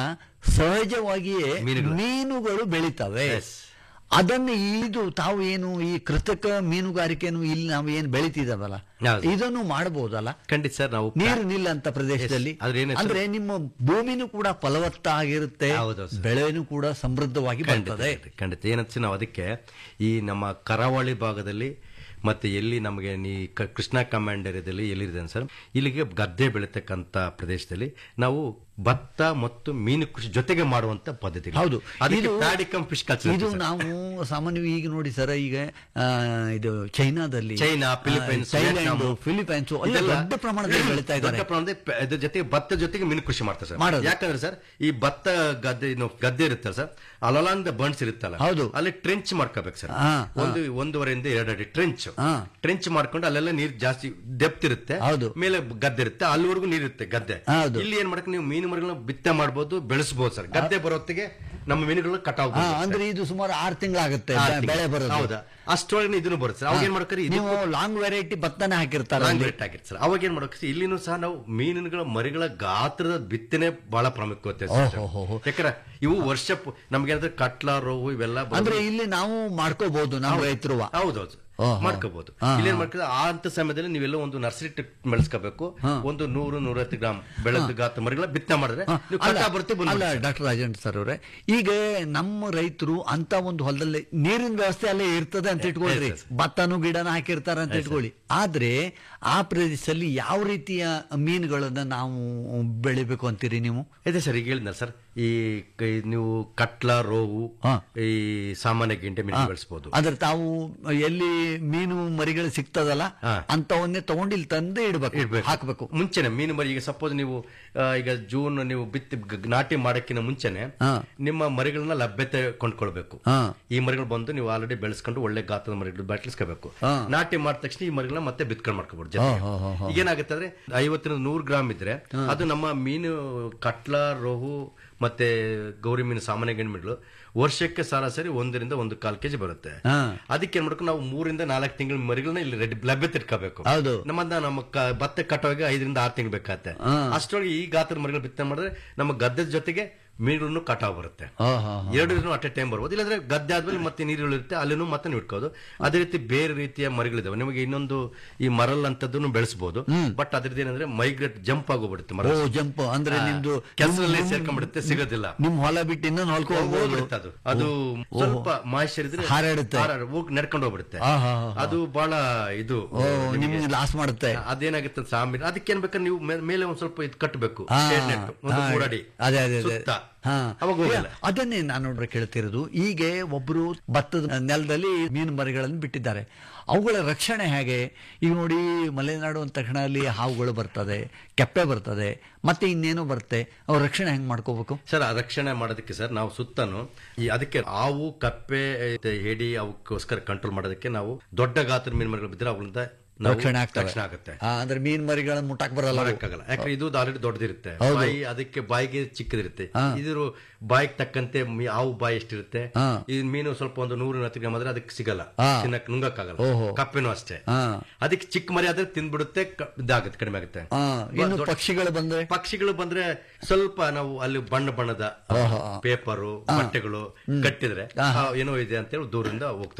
ಸಹಜವಾಗಿಯೇ ಮೀನುಗಳು. ಮೀನುಗಳು ಬೆಳಿತವೆ Yes. ಅದನ್ನು ಇದು ತಾವು ಏನು ಈ ಕೃತಕ ಮೀನುಗಾರಿಕೆಯನ್ನು ಇಲ್ಲಿ ನಾವು ಏನು ಬೆಳಿತಿದಾವಲ್ಲ ಹೌದು. ಇದನ್ನು ಮಾಡಬಹುದಲ್ಲ ಖಂಡಿತ ಸರ್ ನಾವು ನೀರು ನಿಲ್ಲಂತ ಪ್ರದೇಶದಲ್ಲಿ Yes. ಆದ್ರೆ ಏನಾಯ್ತು? ಅಂದ್ರೆ ನಿಮ್ಮ ಭೂಮಿನೂ ಕೂಡ ಫಲವತ್ತಾಗಿರುತ್ತೆ ಹೌದೌದು ಸರ್. ಬೆಳೆನೂ ಕೂಡ ಸಮೃದ್ಧವಾಗಿ ಖಂಡಿತ ಬರ್ತದೆ ಖಂಡಿತ, ಖಂಡಿತ ಏನಂತ ನಾವು ಅದಕ್ಕೆ ಈ ನಮ್ಮ ಕರಾವಳಿ ಭಾಗದಲ್ಲಿ ಮತ್ತೆ ಎಲ್ಲಿ ನಮಗೆ ನೀ ಕ- ಕೃಷ್ಣಾ ಕಮಾಂಡ್ ಏರಿಯಾದಲ್ಲಿ ಎಲ್ಲಿದೆ ಸರ್ ಇಲ್ಲಿಗೆ ಗದ್ದೆ ಬೆಳೀತಕ್ಕಂತ ಪ್ರದೇಶದಲ್ಲಿ ನಾವು ಭತ್ತ ಮತ್ತು ಮೀನು ಕೃಷಿ ಜೊತೆಗೆ ಮಾಡುವಂತ ಪದ್ಧತಿ ಹೌದು ಅದಕ್ಕೆ ಪ್ಯಾಡಿಕಮ್ ಫಿಶ್ ಕಲ್ಚರ್ ಇದು ನಾವು ಸಾಮಾನ್ಯವಾಗಿ ಈಗ ನೋಡಿ ಸರ್ ಈಗ ಆ, ಇದು ಚೈನಾದಲ್ಲಿ ಚೈನಾ, ಫಿಲಿಪೈನ್ಸ್, ಆ, ಥೈಲ್ಯಾಂಡ್ ವಿಯೆಟ್ನಾಂ, ಫಿಲಿಪೈನ್ಸ್ ಅಲ್ಲಿ ಇದೆಲ್ಲ ದೊಡ್ಡ ಪ್ರಮಾಣದಲ್ಲಿ ಬೆಳೀತಾ ಇದ್ದಾರೆ ದೊಡ್ಡ ಪ್ರಮಾಣದಲ್ಲಿ ಪ- ಇದ್ರ ಜೊತೆಗೆ ಭತ್ತ ಜೊತೆಗೆ ಮೀನು ಕೃಷಿ ಮಾಡ್ತಾರೆ ಸರ್ ಮಾಡೋದು. ಯಾಕಂದ್ರೆ ಸರ್ ಈ ಭತ್ತ ಗದ್ದೆ ಏನು ಗದ್ದೆ ಇರುತ್ತಲ್ಲ ಸರ್ ಅಲಲಾಂದ ಬಣ್ಸ್ ಇರುತ್ತಲ್ಲ ಹೌದು. ಅಲ್ಲಿ ಟ್ರೆಂಚ್ ಮಾಡ್ಕೋಬೇಕು ಸರ್ ಹಾ, ಒಂದು ಒಂದೂವರೆಯಿಂದ ಎರಡು ಅಡಿ ಟ್ರೆಂಚ್ ಹಾ. ಟ್ರೆಂಚ್ ಮಾಡ್ಕೊಂಡು ಅಲ್ಲೆಲ್ಲ ನೀರು ಜಾಸ್ತಿ ಡೆಪ್ತ್ ಇರುತ್ತೆ ಹೌದು. ಮೇಲೆ ಗದ್ದೆ ಇರುತ್ತೆ ಅಲ್ಲಿವರೆಗೂ ನೀರು ಇರುತ್ತೆ ಗದ್ದೆ ಹೌದು. ಇಲ್ಲಿ ಏನ್ ಮಾಡಕ್ಕೆ ನೀವು ಮೀನು ಮರಿಗಳನ್ನ ಬಿತ್ತೆ ಮಾಡ್ಬೋದು ಬೆಳೆಸಬಹುದು ಸರ್ ಗದ್ದೆ ಬರೋತ್ತಿಗೆ ನಮ್ಮ ಮೀನುಗಳನ್ನ ಕಟಾವ್ ಹಾ, ಅಂದ್ರೆ ಇದು ಸುಮಾರು ಆರು ತಿಂಗಳಾಗುತ್ತೆ ಬೆಳೆ ಬರೋದು ಹೌದಾ ಅಷ್ಟೊಳಗೆ ಇದನ್ನು ಬರುತ್ತೆ ಸರ್ ಅವಾಗ ಏನ್ ಮಾಡ್ತಾರೆ ಇದು ನೀವು ಲಾಂಗ್ ವೆರೈಟಿ ಭತ್ತನೇ ಹಾಕಿರ್ತಾರೆ ಲಾಂಗ್ ಅಲ್ಲಿ. ರೇಟ್ ಆಗಿರುತ್ತೆ ಸರ್ ಅವಾಗ ಏನ್ ಮಾಡಬೇಕು ಇಲ್ಲಿನೂ ಸಹ ನಾವು ಮೀನುಗಳ ಮರಿಗಳ ಗಾತ್ರದ ಬಿತ್ತನೆ ಬಹಳ ಪ್ರಾಮುಖ್ಯತೆ ಇದೆ ಸರ್. ಓಹೋ, ಹೋ, ಹೋ. ಯಾಕಂದ್ರೆ ಇವು ವರ್ಷ ಪು- ನಮ್ಗೇನಾದ್ರೆ ಕಟ್ಲ ರೋವು ಇವೆಲ್ಲ ಬರೋದು- ಅಂದ್ರೆ ಇಲ್ಲಿ ನಾವು ಮಾಡ್ಕೋಬಹುದು ನಾವು ರೈತರು ಹೌದೌದು ಓಹೋ. ಮಾಡ್ಕೋಬಹುದು ಹಾ, ಇಲ್ಲೇನ್ ಮಾಡ್ಕೋದು ಆ ಅಂತ ಸಮಯದಲ್ಲಿ ನೀವೆಲ್ಲ ಒಂದು ನರ್ಸರಿ ಬೆಳೆಸ್ಕೋಬೇಕು ಒಂದು ನೂರು ನೂರೈವತ್ತು ಗ್ರಾಮ್ ಬೆಳೆದ ಗಾತ್ರ ಮರಿಗಳ ಬಿತ್ತನೆ ಮಾಡಿದ್ರೆ ಹಾ, ನೀವು ಅಲ್ಲ, ಕಟ್ಟಾ ಬರುತ್ತೆ ಬಂದು ಅಲ್ಲ ಡಾಕ್ಟರ್ ರಾಜೇಂದ್ರ ಸರ್ ಅವರೇ ಈಗ ನಮ್ಮ ರೈತರು ಅಂತ ಒಂದು ಹೊಲದಲ್ಲಿ ನೀರಿನ ವ್ಯವಸ್ಥೆ ಅಲ್ಲೇ ಇರ್ತದೆ ಅಂತ ಇಟ್ಕೊಳ್ರಿ yes, yes. ಭತ್ತನೂ ಗಿಡನ ಹಾಕಿರ್ತಾರೆ ಅಂತ ಇಟ್ಕೊಳ್ಳಿ ಆದ್ರೆ ಆ ಪ್ರದೇಶದಲ್ಲಿ ಯಾವ ರೀತಿಯ ಮೀನುಗಳನ್ನ ನಾವು ಬೆಳಿಬೇಕು ಅಂತೀರಿ ನೀವು ಇದೆ ಸರ್ ಈಗ ಹೇಳಿದ್ನಲ್ಲ ಸರ್ ಈ ಕ- ನೀವು ಕಟ್ಲ ರೋವು ಹಾ. ಈ ಸಾಮಾನ್ಯ ಗಿಂಟೆ ಮೀನು ಬೆಳೆಸಬಹುದು ಆದ್ರೆ ತಾವು ಎಲ್ಲಿ ಮೀನು ಮರಿಗಳು ಸಿಗ್ತದಲ್ಲ ಹಾ. ಅಂತವನ್ನೇ ತಗೊಂಡು ಇಲ್ಲಿ ತಂದೆ ಇಡ್ಬೇಕು ಇಡ್ಬೇಕು. ಹಾಕ್ಬೇಕು ಮುಂಚೆನೆ ಮೀನು ಮರಿ ಈಗ ಸಪೋಸ್ ನೀವು ಆ, ಈಗ ಜೂನ್ ನೀವು ಬಿತ್ತಿ ಗ- ನಾಟಿ ಮಾಡಕ್ಕಿಂತ ಮುಂಚೆನೆ ಹಾ. ನಿಮ್ಮ ಮರಿಗಳನ್ನ ಲಭ್ಯತೆ ಕೊಂಡ್ಕೊಳ್ಬೇಕು ಹಾ. ಈ ಮರಿಗಳು ಬಂದು ನೀವು ಆಲ್ರೆಡಿ ಬೆಳೆಸ್ಕೊಂಡು ಒಳ್ಳೆ ಗಾತ್ರದ ಮರಿಗಳು ಬೆಳೆಸ್ಕೋಬೇಕು ಹಾ. ನಾಟಿ ಮಾಡಿದ ತಕ್ಷಣ ಈ ಮರಿಗಳನ್ನ ಮತ್ತೆ ಬಿತ್ಕೊಂಡು ಮಾಡ್ಕೋಬಹುದು ಹಾ, ಹಾ, ಹಾ, ಹಾ. ಈಗ ಏನಾಗುತ್ತೆ ಅಂದ್ರೆ ಐವತ್ತರಿಂದ ನೂರು ಗ್ರಾಮ್ ಇದ್ರೆ ಅದು ನಮ್ಮ ಮೀನು ಕಟ್ಲ ರೋಹು ಮತ್ತೆ ಗೌರಿ ಮೀನು ಸಾಮಾನ್ಯ ಗಂಡು ಮೀನುಗಳು ವರ್ಷಕ್ಕೆ ಸರಾಸರಿ ಒಂದರಿಂದ ಒಂದು ಕಾಲ್ ಕೆಜಿ ಬರುತ್ತೆ ಹಾ. ಅದಕ್ಕೆ ಏನ್ ಮಾಡ್ಬೇಕು ನಾವು ಮೂರಿಂದ ನಾಲ್ಕು ತಿಂಗಳ ಮರಿಗಳನ್ನ ಇಲ್ಲಿ ರೆಡಿ ಲಭ್ಯತೆ ಇಟ್ಕೋಬೇಕು ಹೌದು. ನಮ್ಮನ್ನ ನಮ್ಮ ಕ- ಭತ್ತ ಕಟ್ಟೋವಾಗ ಐದರಿಂದ ಆರು ತಿಂಗಳು ಬೇಕಾಗತ್ತೆ ಹಾ. ಅಷ್ಟರೊಳಗೆ ಈ ಗಾತ್ರದ ಮರಿಗಳು ಬಿತ್ತನೆ ಮಾಡಿದ್ರೆ ನಮ್ಮ ಗದ್ದೆದ ಜೊತೆಗೆ ಮೀನುಗಳನ್ನು ಕಟಾವ್ ಬರುತ್ತೆ ಹಾ, ಹಾ, ಹಾ. ಎರಡು ಅಟ್ ಎ ಟೈಮ್ ಬರ್ಬೋದು ಇಲ್ಲಾಂದ್ರೆ ಗದ್ದೆ ಆದ್ಮೇಲೆ ಮತ್ತೆ ನೀರುಗಳು ಇರುತ್ತೆ ಅಲ್ಲಿನೂ ಮತ್ತೆ ನೀವು ಇಟ್ಕೋದು ಅದೇ ರೀತಿ ಬೇರೆ ರೀತಿಯ ಮರಿಗಳಿದಾವೆ ನಿಮಗೆ ಇನ್ನೊಂದು ಈ ಮರಲ್ ಅಂತದನ್ನು ಬೆಳೆಸಬಹುದು ಬಟ್ ಅದ್ರದ್ದು ಏನಂದ್ರೆ ಮೈಗ್ರೇಟ್ ಜಂಪ್ ಆಗೋಗ್ಬಿಡುತ್ತೆ ಮರ ಓ ಜಂಪ್ ಅಂದ್ರೆ ನಿಮ್ದು ಕೆಲಸದಲ್ಲಿ ನಿಮ್- ಸೇರ್ಕೊಂಡ್ಬಿಡುತ್ತೆ ಸಿಗೋದಿಲ್ಲ ನಿಮ್ ಹೊಲ ಬಿಟ್ಟು ಇನ್ನೊಂದು ಹೊಲಕ್ಕೆ ಹೋಗ್ಬೋದು ಹೋಗ್ಬಿಡುತ್ತೆ ಅದು ಅದು ಸ್ವಲ್ಪ ಮಾಯಿಶ್ಚರ್ ಇದ್ರೆ ಹಾರಾಡುತ್ತೆ. ಹಾರಾಡ್- ಹೋಗಿ ನಡ್ಕೊಂಡು ಹೋಗ್ಬಿಡುತ್ತೆ ಆ, ಹಾ, ಹಾ. ಅದು ಬಹಳ ಇದು ಓ ನಿಮ್ಗೆ ಲಾಸ್ ಮಾಡುತ್ತೆ ಅದೇನಾಗುತ್ತೆ ಅಂತ ಆಮೇಲೆ ಅದಕ್ಕೆ ಏನ್ ಬೇಕಾದ್ರೆ ನೀವು ಮೇ- ಮೇಲೆ ಒಂದ್ ಸ್ವಲ್ಪ ಇದು ಕಟ್ಟಬೇಕು ಹಾ, ಒಂದು ಹಾ, ಮೂರಡಿ ಅದೇ ಅದೇ ಅದೇ ಸುತ್ತ ಹಾ. ಅವಾಗ ಹೋಗಲ್ಲ ಅದನ್ನೇ ನಾನು ನೋಡ್ರೆ ಕೇಳ್ತಿರೋದು ಈಗ ಒಬ್ರು ಭತ್ತದ ನೆಲದಲ್ಲಿ ಮೀನು ಮರಿಗಳನ್ನು ಬಿಟ್ಟಿದ್ದಾರೆ ಅವುಗಳ ರಕ್ಷಣೆ ಹೇಗೆ ಈಗ ನೋಡಿ ಮಲೆನಾಡು ಅಂದ ತಕ್ಷಣ ಅಲ್ಲಿ ಹಾವುಗಳು ಬರ್ತದೆ ಕೆಪ್ಪೆ ಬರ್ತದೆ ಮತ್ತೆ ಇನ್ನೇನೋ ಬರುತ್ತೆ ಅವ್ರ ರಕ್ಷಣೆ ಹೆಂಗ್ ಮಾಡ್ಕೋಬೇಕು ಸರ್ ಆ ರಕ್ಷಣೆ ಮಾಡೋದಕ್ಕೆ ಸರ್ ನಾವು ಸುತ್ತನು ಈ ಅದಕ್ಕೆ ಹಾವು ಕಪ್ಪೆ ಮತ್ತೆ ಹೇಡಿ ಅವಕ್ಕೋಸ್ಕರ ಕಂಟ್ರೋಲ್ ಮಾಡೋದಕ್ಕೆ ನಾವು ದೊಡ್ಡ ಗಾತ್ರ ಮೀನುಮರಿಗಳು ಬಿದ್ದರೆ ಅವುಗಳಿಂದ ನಾವು ರಕ್ಷಣೆ ಆಗ್ತವೆ ರಕ್ಷಣೆ ಆಗುತ್ತೆ ಆ, ಅಂದ್ರೆ ಮೀನು ಮರಿಗಳನ್ನ ಮುಟ್ಟಕ್ ಬರಲ್ಲ ಅವು. ಮಾಡಕ್ಕಾಗಲ್ಲ ಯಾಕಂದ್ರೆ ಇದು ಆಲ್ರೆಡಿ ದೊಡ್ಡದಿರುತ್ತೆ ಹೌದು. ಬಾಯಿ ಅದಕ್ಕೆ ಬಾಯಿಗೆ ಚಿಕ್ಕದಿರುತ್ತೆ ಹಾ. ಇದ್ರ ಬಾಯಿಗೆ ತಕ್ಕಂತೆ ಮೀ- ಹಾವು ಬಾಯಿ ಎಷ್ಟಿರುತ್ತೆ ಹಾ. ಈ ಮೀನು ಸ್ವಲ್ಪ ಒಂದು ನೂರು ಹತ್ತು ಗ್ರಾಮ್ ಆದ್ರೆ ಅದಕ್ಕೆ ಸಿಗಲ್ಲ ಹಾ. ತಿನ್ನಕ್ ನುಂಗಕ್ಕಾಗಲ್ಲ ಓಹೋ. ಕಪ್ಪೆನೂ ಅಷ್ಟೇ ಹಾ. ಅದಕ್ಕೆ ಚಿಕ್ಕ ಮರಿ ಆದ್ರೆ ತಿಂದ್ಬಿಡುತ್ತೆ ಕ- ಇದಾಗುತ್ತೆ ಕಡಿಮೆ ಆಗುತ್ತೆ ಆ, ಇನ್ನು ದೊಡ್ಡ- ಪಕ್ಷಿಗಳು ಬಂದ್ರೆ ಪಕ್ಷಿಗಳು ಬಂದ್ರೆ ಸ್ವಲ್ಪ ನಾವು ಅಲ್ಲಿ ಬಣ್ಣ ಬಣ್ಣದ ಓಹೋ. ಪೇಪರು ಬಟ್ಟೆಗಳು ಕಟ್ಟಿದ್ರೆ ಆ, ಏನೋ ಇದೆ ಅಂತ ಹೇಳಿ ದೂರದಿಂದ ಹೋಗ್ತಾರೆ ಸರ್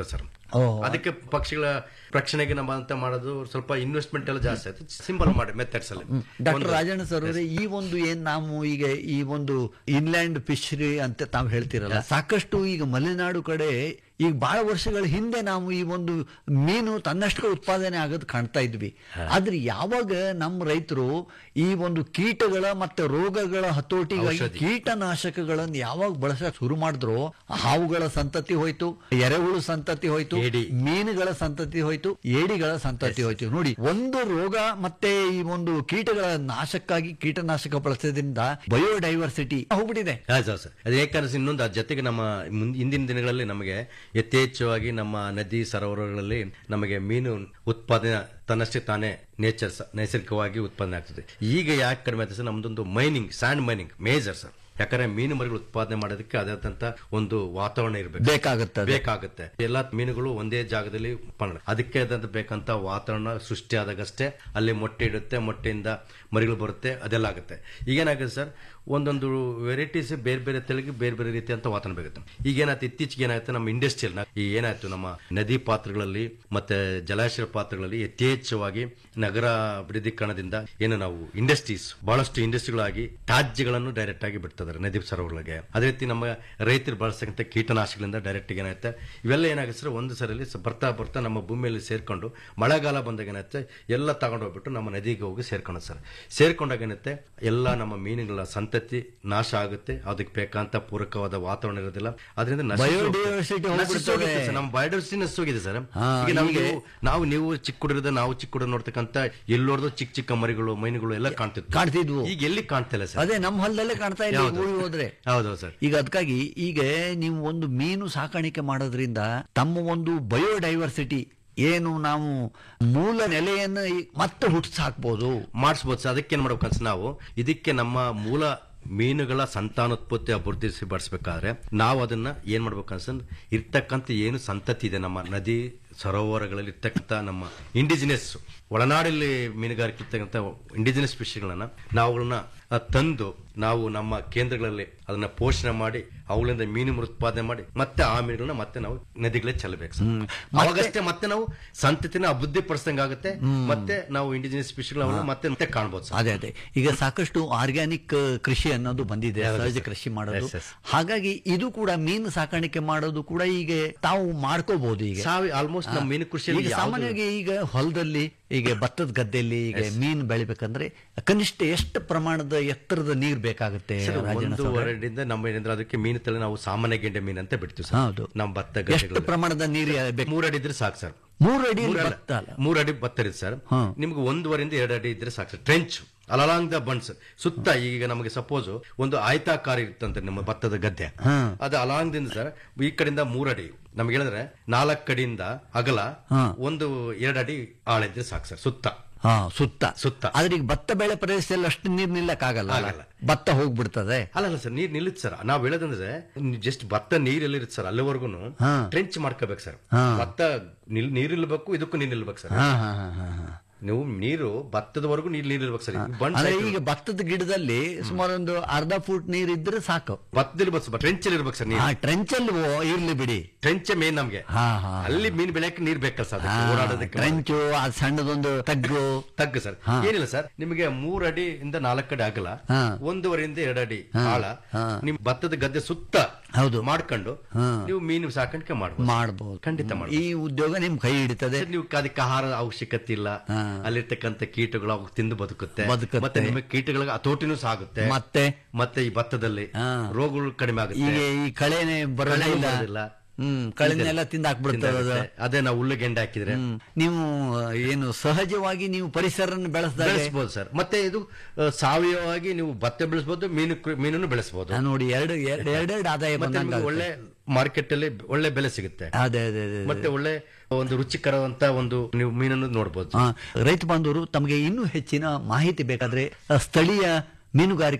ಓಹ್. ಅದಕ್ಕೆ ಪಕ್ಷಿಗಳ ರಕ್ಷಣೆಗೆ ನಮ್ಮ ಅಂತ ಮಾಡೋದು ಸ್ವಲ್ಪ ಇನ್ವೆಸ್ಟ್ಮೆಂಟ್ ಎಲ್ಲ ಜಾಸ್ತಿ ಆಯ್ತು ಸಿಂಪಲ್ ಮಾಡಿ ಮೆಥಡ್ಸ್ ಅಲ್ಲಿ ಡಾಕ್ಟರ್ ಒಂದು- ರಾಜಣ್ಣ ಸರ್ ಅವರೇ ಈ ಒಂದು ಏನ್ ನಾವು ಈಗ ಈ ಒಂದು ಇನ್ಲ್ಯಾಂಡ್ ಫಿಶರಿ ಅಂತ ತಾವು ಹೇಳ್ತಿರಲ್ಲ ಸಾಕಷ್ಟು ಈಗ ಮಲೆನಾಡು ಕಡೆ ಈಗ ಬಹಳ ವರ್ಷಗಳ ಹಿಂದೆ ನಾವು ಈ ಒಂದು ಮೀನು ತನ್ನಷ್ಟು ಉತ್ಪಾದನೆ ಆಗೋದು ಕಾಣ್ತಾ ಇದ್ವಿ ಆದ್ರೆ ಯಾವಾಗ ನಮ್ಮ ರೈತರು ಈ ಒಂದು ಕೀಟಗಳ ಮತ್ತೆ ರೋಗಗಳ ಹತೋಟಿಗಾಗಿ ಔಷಧಿ. ಕೀಟನಾಶಕಗಳನ್ನು ಯಾವಾಗ ಬಳಸಕ್ ಶುರು ಮಾಡಿದ್ರು ಹಾವುಗಳ ಸಂತತಿ ಹೋಯ್ತು ಎರೆಹುಳು ಸಂತತಿ ಹೋಯ್ತು ಏಡಿ. ಮೀನುಗಳ ಸಂತತಿ ಹೋಯ್ತು ಏಡಿಗಳ ಸಂತತಿ ಹೋಯ್ತು ನೋಡಿ ಒಂದು ರೋಗ ಮತ್ತೆ ಈ ಒಂದು ಕೀಟಗಳ ನಾಶಕ್ಕಾಗಿ ಕೀಟನಾಶಕ ಬಳಸೋದ್ರಿಂದ ಬಯೋಡೈವರ್ಸಿಟಿ ಹೋಗ್ಬಿಟ್ಟಿದೆ ಹಾ, ಸರ್, ಸರ್. ಅದು ಯಾಕಂದ್ರೆ ಇನ್ನೊಂದು ಅದ್ರ ಜೊತೆಗೆ ನಮ್ಮ ಮುಂದ್- ಇಂದಿನ ದಿನಗಳಲ್ಲಿ ನಮಗೆ ಯಥೇಚ್ಛವಾಗಿ ನಮ್ಮ ನದಿ ಸರೋವರಗಳಲ್ಲಿ ನಮಗೆ ಮೀನು ಉತ್ಪಾದನೆ ತನ್ನಷ್ಟೇ ತಾನೇ ನೇಚರ್ ನೈಸರ್ಗಿಕವಾಗಿ ಉತ್ಪಾದನೆ ಆಗ್ತದೆ ಈಗ ಯಾಕೆ ಕಡಿಮೆ ಆಗ್ತದೆ ಸರ್ ನಮ್ದೊಂದು mining sand mining major sir ಯಾಕಂದ್ರೆ ಮೀನು ಮರಿಗಳು ಉತ್ಪಾದನೆ ಮಾಡೋದಕ್ಕೆ ಅದಾದಂತ ಒಂದು ವಾತಾವರಣ ಇರಬೇಕು ಬೇಕಾಗುತ್ತೆ ಅದು. ಬೇಕಾಗುತ್ತೆ ಎಲ್ಲಾ ಮೀನುಗಳು ಒಂದೇ ಜಾಗದಲ್ಲಿ ಉತ್ಪನ್ನ ಅದಕ್ಕೆ ಆದಂತ ಬೇಕಂತ ವಾತಾವರಣ ಸೃಷ್ಟಿ ಆದಾಗಷ್ಟೇ ಅಲ್ಲಿ ಮೊಟ್ಟೆ ಇಡುತ್ತೆ ಮೊಟ್ಟೆಯಿಂದ ಮರಿಗಳು ಬರುತ್ತೆ ಅದೆಲ್ಲ ಆಗುತ್ತೆ ಈಗೇನಾಗುತ್ತೆ ಸರ್ ಒಂದೊಂದು ವೆರೈಟೀಸ್ ಬೇರೆ ಬೇರೆ ತಳಿಗೆ ಬೇರೆ ಬೇರೆ ರೀತಿಯಂತ ವಾತಾವರಣ ಬೇಕಾಗುತ್ತೆ ಈಗ ಏನಾಯ್ತು ಇತ್ತೀಚೆಗೆ ಏನಾಯ್ತು ನಮ್ಮ ಇಂಡಸ್ಟ್ರಿಯಲ್ ಈ ಏನಾಯ್ತು ನಮ್ಮ ನದಿ ಪಾತ್ರಗಳಲ್ಲಿ ಮತ್ತೆ ಜಲಾಶಯ ಪಾತ್ರಗಳಲ್ಲಿ ಯಥೇಚ್ಛವಾಗಿ ನಗರ ಅಭಿವೃದ್ಧೀಕರಣದಿಂದ ಏನು ನಾವು ಇಂಡಸ್ಟ್ರೀಸ್ ಬಹಳಷ್ಟು ಇಂಡಸ್ಟ್ರಿಗಳಾಗಿ ತ್ಯಾಜ್ಯಗಳನ್ನು ಡೈರೆಕ್ಟ್ ಆಗಿ ಬಿಡ್ತಿದ್ದಾರೆ ನದಿ ಸರೋವರಗಳಿಗೆ ಅದೇ ರೀತಿ ನಮ್ಮ ರೈತರು ಬಳಸ್ತಕ್ಕಂಥ ಕೀಟನಾಶಕಗಳಿಂದ ಡೈರೆಕ್ಟ್ ಆಗಿ ಏನಾಗುತ್ತೆ ಇವೆಲ್ಲ ಏನಾಗುತ್ತೆ ಸರ್ ಒಂದು ಸರಲ್ಲಿ ಸ- ಬರ್ತಾ ಬರ್ತಾ ನಮ್ಮ ಭೂಮಿಯಲ್ಲಿ ಸೇರ್ಕೊಂಡು ಮಳೆಗಾಲ ಬಂದಾಗ ಏನಾಗುತ್ತೆ ಎಲ್ಲ ತಗೊಂಡು ಹೋಗ್ಬಿಟ್ಟು ನಮ್ಮ ನದಿಗೆ ಹೋಗಿ ಸೇರ್ಕೊಂಡು ಸರ್ ಸೇರ್ಕೊಂಡಾಗ ಏನಾಗುತ್ತೆ ಎಲ್ಲ ನಮ್ಮ ಮೀನುಗಳ ಸಂತತಿ ನಾಶ ಆಗುತ್ತೆ ಅದಕ್ಕೆ ಬೇಕಂತ ಪೂರಕವಾದ ವಾತಾವರಣ ಇರೋದಿಲ್ಲ ಅದರಿಂದ ನಶಿಸಿ ಹೋಗುತ್ತೆ. Biodiversity ನಶಿಸಿ ಹೋಗ್ಬಿಡ್ತದೆ. ಹೋಗುತ್ತೆ ಸರ್. ನಮ್ಮ ಬಯೋಡೈವರ್ಸಿಟಿ ನಶಿಸಿ ಹೋಗಿದೆ ಸರ್ ಹಾ, ಈಗ ನಮಗೆ ಹೀಗೆ- ನಾವು ನೀವು ಚಿಕ್ಕ ಹುಡುಗರದ ನಾವು ಚಿಕ್ಕ ಹುಡುಗ ನೋಡ್ತಕ್ಕಂತ ಎಲ್ಲೋರ್ದು ಚಿಕ್ಕ ಚಿಕ್ಕ ಮರಿಗಳು ಮೈನುಗಳು ಎಲ್ಲ ಕಾಣ್ತಿದ್ವು ಕಾಣ್ತಿದ್ವು. ಈಗ ಎಲ್ಲಿ ಕಾಣ್ತಿಲ್ಲ ಸರ್ ಅದೇ ನಮ್ಮ ಹೊಲದಲ್ಲೇ ಕಾಣ್ತಾ ಇಲ್ಲ ಯಾವ್ದು? ಊರಿಗೆ ಹೋದ್ರೆ ಹೌದು ಸರ್ ಈಗ ಅದಕ್ಕಾಗಿ ಈಗ ನೀವು ಒಂದು ಮೀನು ಸಾಕಾಣಿಕೆ ಮಾಡೋದ್ರಿಂದ ತಮ್ಮ ಒಂದು ಬಯೋಡೈವರ್ಸಿಟಿ ಏನು ನಾವು ಮೂಲ ನೆಲೆಯನ್ನು ಈ- ಮತ್ತೆ ಹುಟ್ಟಿಸ್ ಹಾಕ್ಬೋದು ಮಾಡಿಸ್ಬೋದು ಸರ್ ಅದಕ್ಕೆ ಏನ್ ಮಾಡ್ಬೇಕನ್ಸ ನಾವು ಇದಕ್ಕೆ ನಮ್ಮ ಮೂಲ ಮೀನುಗಳ ಸಂತಾನೋತ್ಪತ್ತಿ ಅಭಿವೃದ್ಧಿ ಪಡಿಸಬೇಕಾದ್ರೆ ನಾವು ಅದನ್ನ ಏನ್ ಮಾಡ್ಬೇಕನ್ಸ ಇರ್ತಕ್ಕಂಥ ಏನು ಸಂತತಿ ಇದೆ ನಮ್ಮ ನದಿ ಸರೋವರಗಳಲ್ಲಿ ಇರ್ತಕ್ಕಂಥ ನಮ್ಮ ಇಂಡಿಜಿನಸ್ ಒಳನಾಡಲ್ಲಿ ಮೀನುಗಾರಿಕೆ ಇರ್ತಕ್ಕಂಥ ಇಂಡಿಜಿನಸ್ ಫಿಶ್ಗಳನ್ನ ನಾವುಗಳನ್ನ ಆ, ತಂದು ನಾವು ನಮ್ಮ ಕೇಂದ್ರಗಳಲ್ಲಿ ಅದನ್ನ ಪೋಷಣೆ ಮಾಡಿ ಅವುಗಳಿಂದ ಮೀನು ಉತ್ಪಾದನೆ ಮಾಡಿ ಮತ್ತೆ ಆ ಮೀನುಗಳನ್ನ ಮತ್ತೆ ನಾವು ನದಿಗಳೇ ಚೆಲ್ಲಬೇಕು ಸರ್ ಅವಾಗಷ್ಟೇ ಮತ್ತೆ ನಾವು ಸಂತತಿನ ಅಭಿವೃದ್ಧಿ ಪಡಿಸಂಗಾಗುತ್ತೆ ಮತ್ತೆ ನಾವು ಇಂಡಿಜಿನಸ್ ಫಿಶ್ಗಳನ್ನ ಮತ್ತೆ ಮತ್ತೆ ಕಾಣ್ಬೋದು ಸರ್ ಅದೇ ಅದೇ ಈಗ ಸಾಕಷ್ಟು ಆರ್ಗ್ಯಾನಿಕ್ ಕೃಷಿ ಅನ್ನೋದು ಬಂದಿದೆ ಹೌದು ಸಹಜ ಸರ್. ಕೃಷಿ ಮಾಡೋದು Yes, yes. ಹಾಗಾಗಿ ಇದು ಕೂಡ ಮೀನು ಸಾಕಾಣಿಕೆ ಮಾಡೋದು ಕೂಡ ಈಗ ತಾವು ಮಾಡ್ಕೋಬಹುದು ಈಗ ಸಾವಿ ಆಲ್ಮೋಸ್ಟ್ ನಮ್ಮ ಮೀನು ಕೃಷಿಯಲ್ಲಿ ಈಗ ಯಾವ್ದು- ಸಾಮಾನ್ಯವಾಗಿ ಈಗ ಹೊಲದಲ್ಲಿ ಈಗ ಭತ್ತದ ಗದ್ದೆಯಲ್ಲಿ ಈಗ ಮೀನು ಬೆಳಿಬೇಕಂದ್ರೆ ಕನಿಷ್ಠ ಎಷ್ಟು ಪ್ರಮಾಣದ ಎತ್ತರದ ನೀರು ಬೇಕಾಗುತ್ತೆ ಸರ್, ರಾಜಣ್ಣ ಒಂದು ಸರ್? ವರಡಿಯಿಂದ ನಮ್ಮ ಏನಂದ್ರೆ ಅದಕ್ಕೆ ಮೀನು ತಳಿ ನಾವು ಸಾಮಾನ್ಯ ಗೆಂಡೆ ಮೀನು ಅಂತ ಬಿಡ್ತೀವಿ ಹೌದು. ಸರ್ ನಮ್ಮ ಭತ್ತ ಎಷ್ಟು ಗದ್ದೆಗಳಲ್ಲಿ. ಪ್ರಮಾಣದ ನೀರು ಬೇಕು ಮೂರ್ ಅಡಿ ಇದ್ರೆ ಸಾಕು ಸರ್ ಮೂರು ಅಡಿ ಮೂರ್ ಅಲ್ಲ. ಭತ್ತ ಅಲ್ಲ ಮೂರ್ ಅಡಿ ಭತ್ತ ಇರುತ್ತೆ ಸರ್ ಹಾ. ನಿಮ್ಗೆ ಒಂದೂವರೆಯಿಂದ ಎರಡು ಅಡಿ ಇದ್ರೆ ಸಾಕು sir trench along the bunds ಸುತ್ತ ಈಗ ನಮಗೆ ಸಪೋಸ್ ಒಂದು ಆಯತಾಕಾರ ಇರ್ತಂತೆ ನಮ್ಮ ಭತ್ತದ ಗದ್ದೆ ಹಾ. ಅದು ಅಲಾಂಗ್ ದಿಂದ ಸರ್ ಈ ಕಡೆಯಿಂದ ಮೂರ್ ಅಡಿ ನಮ್ಗೆ ಹೇಳಿದ್ರೆ ನಾಲ್ಕು ಕಡೆಯಿಂದ ಅಗಲ ಹಾ. ಒಂದು ಎರಡು ಅಡಿ ಆಳ ಇದ್ರೆ ಸಾಕು ಸರ್ ಸುತ್ತ ಹಾ ಸುತ್ತ ಸುತ್ತ. ಆದ್ರೆ ಈಗ ಭತ್ತ ಬೆಳೆ ಪ್ರದೇಶದಲ್ಲಿ ಅಷ್ಟು ನೀರು ನಿಲ್ಲಕ್ಕಾಗಲ್ಲ ಅಲ್ಲ? ಆಗಲ್ಲ. ಭತ್ತ ಹೋಗ್ಬಿಡ್ತದೆ ಅಲ್ಲಲ್ಲ ಸರ್ ನೀರ್ ನಿಲ್ಲುತ್ತೆ ಸರ್ ನಾವ್ ಹೇಳೋದಂದ್ರೆ ಜಸ್ಟ್ ಭತ್ತ ನೀರ್ ಎಲ್ಲಿರುತ್ತೆ ಸರ್ ಅಲ್ಲಿವರೆಗೂ ಹಾ. ಟ್ರೆಂಚ್ ಮಾಡ್ಕೋಬೇಕು ಸರ್ ಹಾ. ಭತ್ತ ನಿಲ್ ನೀರ್ ಇಲ್ಬೇಕು ಇದಕ್ಕೂ ನೀರ್ ನಿಲ್ಬೇಕು ಸರ್ ಹಾ ಹಾ ಹಾ ಹಾ ಹಾ ನೀವು ನೀರು ಭತ್ತದವರೆಗೂ ನೀರ್ ನೀರ್ ಇರ್ಬೇಕು ಸರ್ ಬಣ್ಣ ಅಂದ್ರೆ ಈಗ ಭತ್ತದ ಗಿಡದಲ್ಲಿ ಸುಮಾರು ಒಂದು ಅರ್ಧ ಫೂಟ್ ನೀರ್ ಇದ್ರೆ ಸಾಕು ಭತ್ತದಲ್ಲಿ ಬಸ್ ಟ್ರೆಂಚ್ ಅಲ್ಲಿ ಇರ್ಬೇಕು ಸರ್ ಆ ನೀರು ಟ್ರೆಂಚ್ ಅಲ್ಲಿ ಓ- ಇರ್ಲಿ ಬಿಡಿ ಟ್ರೆಂಚ್ ಮೇನ್ ನಮ್ಗೆ ಹಾ, ಹಾ. ಅಲ್ಲಿ ಮೀನ್ ಬೆಳೆಯಕ್ಕೆ ನೀರ್ ಬೇಕಲ್ಲ ಸರ್ ಅದಕ್ಕೆ ಓಡಾಡೋದಕ್ಕೆ ಟ್ರೆಂಚು ಆ ಸಣ್ಣದೊಂದು ತಗ್ಗು ತಗ್ಗು ಸರ್ ಹಾ. ಏನಿಲ್ಲ ಸರ್ ನಿಮಗೆ ಮೂರ್ ಅಡಿ ಇಂದ ನಾಲ್ಕು ಅಡಿ ಆಗಲ್ಲ ಹಾ. ಒಂದೂವರೆಯಿಂದ ಎರಡು ಅಡಿ ಹಾ. ಆಳ ಹಾ. ನಿಮ್ ಭತ್ತದ ಗದ್ದೆ ಸುತ್ತ ಹೌದು. ಮಾಡ್ಕೊಂಡು ಹಾ. ನೀವು ಮೀನು ಸಾಕಾಣಿಕೆ ಮಾಡ್ಬೋದು ಮಾಡಬಹುದು ಖಂಡಿತ ಮಾಡ್ಬೋದು. ಈ ಉದ್ಯೋಗ ನಿಮ್ ಕೈ ಹಿಡಿತದೆ ಸರ್, ನೀವು ಅದಕ್ಕೆ ಆಹಾರ ಅವಶ್ಯಕತೆ ಇಲ್ಲ ಹಾ. ಅಲ್ಲಿರ್ತಕ್ಕಂಥ ಕೀಟಗಳು ಅವು ತಿಂದು ಬದುಕುತ್ತೆ ಬದುಕುತ್ತೆ. ಮತ್ತೆ ನಿಮಗೆ ಕೀಟಗಳಿಗೆ ಹತೋಟಿನೂ ಸಾಗುತ್ತೆ ಮತ್ತೆ ಮತ್ತೆ ಈ ಭತ್ತದಲ್ಲಿ ಹಾ. ರೋಗಗಳು ಕಡಿಮೆ ಆಗುತ್ತೆ ಈಗ ಈ ಕಳೆನೆ ಬರೋದೇ ಕಳೆನೂ ಇಲ್ಲ ಬರೋದಿಲ್ಲ. ಹ್ಮ್ ಕಳೆನೆಲ್ಲ ತಿಂದಾಕ್ಬಿಡ್ತದೆ ಅದು. ತಿಂದಾಗುತ್ತೆ. ಅದೇ ನಾವು ಹುಲ್ಲು ಗೆಂಡೆ ಹಾಕಿದ್ರೆ ಹ್ಮ್. ನೀವು ಏನು ಸಹಜವಾಗಿ ನೀವು ಪರಿಸರ ಬೆಳೆಸಿದಾಗ ಬೆಳೆಸಬಹುದು ಸರ್ ಮತ್ತೆ ಇದು ಆ, ಸಾವಯವವಾಗಿ ನೀವು ಭತ್ತ ಬೆಳೆಸಬಹುದು ಮೀನು ಕೃ- ಮೀನನ್ನು ಬೆಳೆಸಬಹುದು ನೋಡಿ ಎರಡು ಎರಡು ಎರಡೆರಡು ಆದಾಯ ಮತ್ತೆ ಬಂದಂಗೆ ನಿಮಗೆ ಒಳ್ಳೆ ಮಾರ್ಕೆಟ್ ಅಲ್ಲಿ ಒಳ್ಳೆ ಬೆಲೆ ಸಿಗುತ್ತೆ ಅದೇ ಅದೇ ಅದೇ, ಅದೇ ಮತ್ತೆ ಒಳ್ಳೆ ಒಂದು ರುಚಿಕರವಂತ ಒಂದು ನೀವು ಮೀನನ್ನು ನೋಡಬಹುದು ಆ, ರೈತ ಬಾಂಧವರು ತಮಗೆ ಇನ್ನೂ ಹೆಚ್ಚಿನ ಮಾಹಿತಿ ಬೇಕಾದ್ರೆ ಆ, ಸ್ಥಳೀಯ ಮೀನುಗಾರಿಕಾ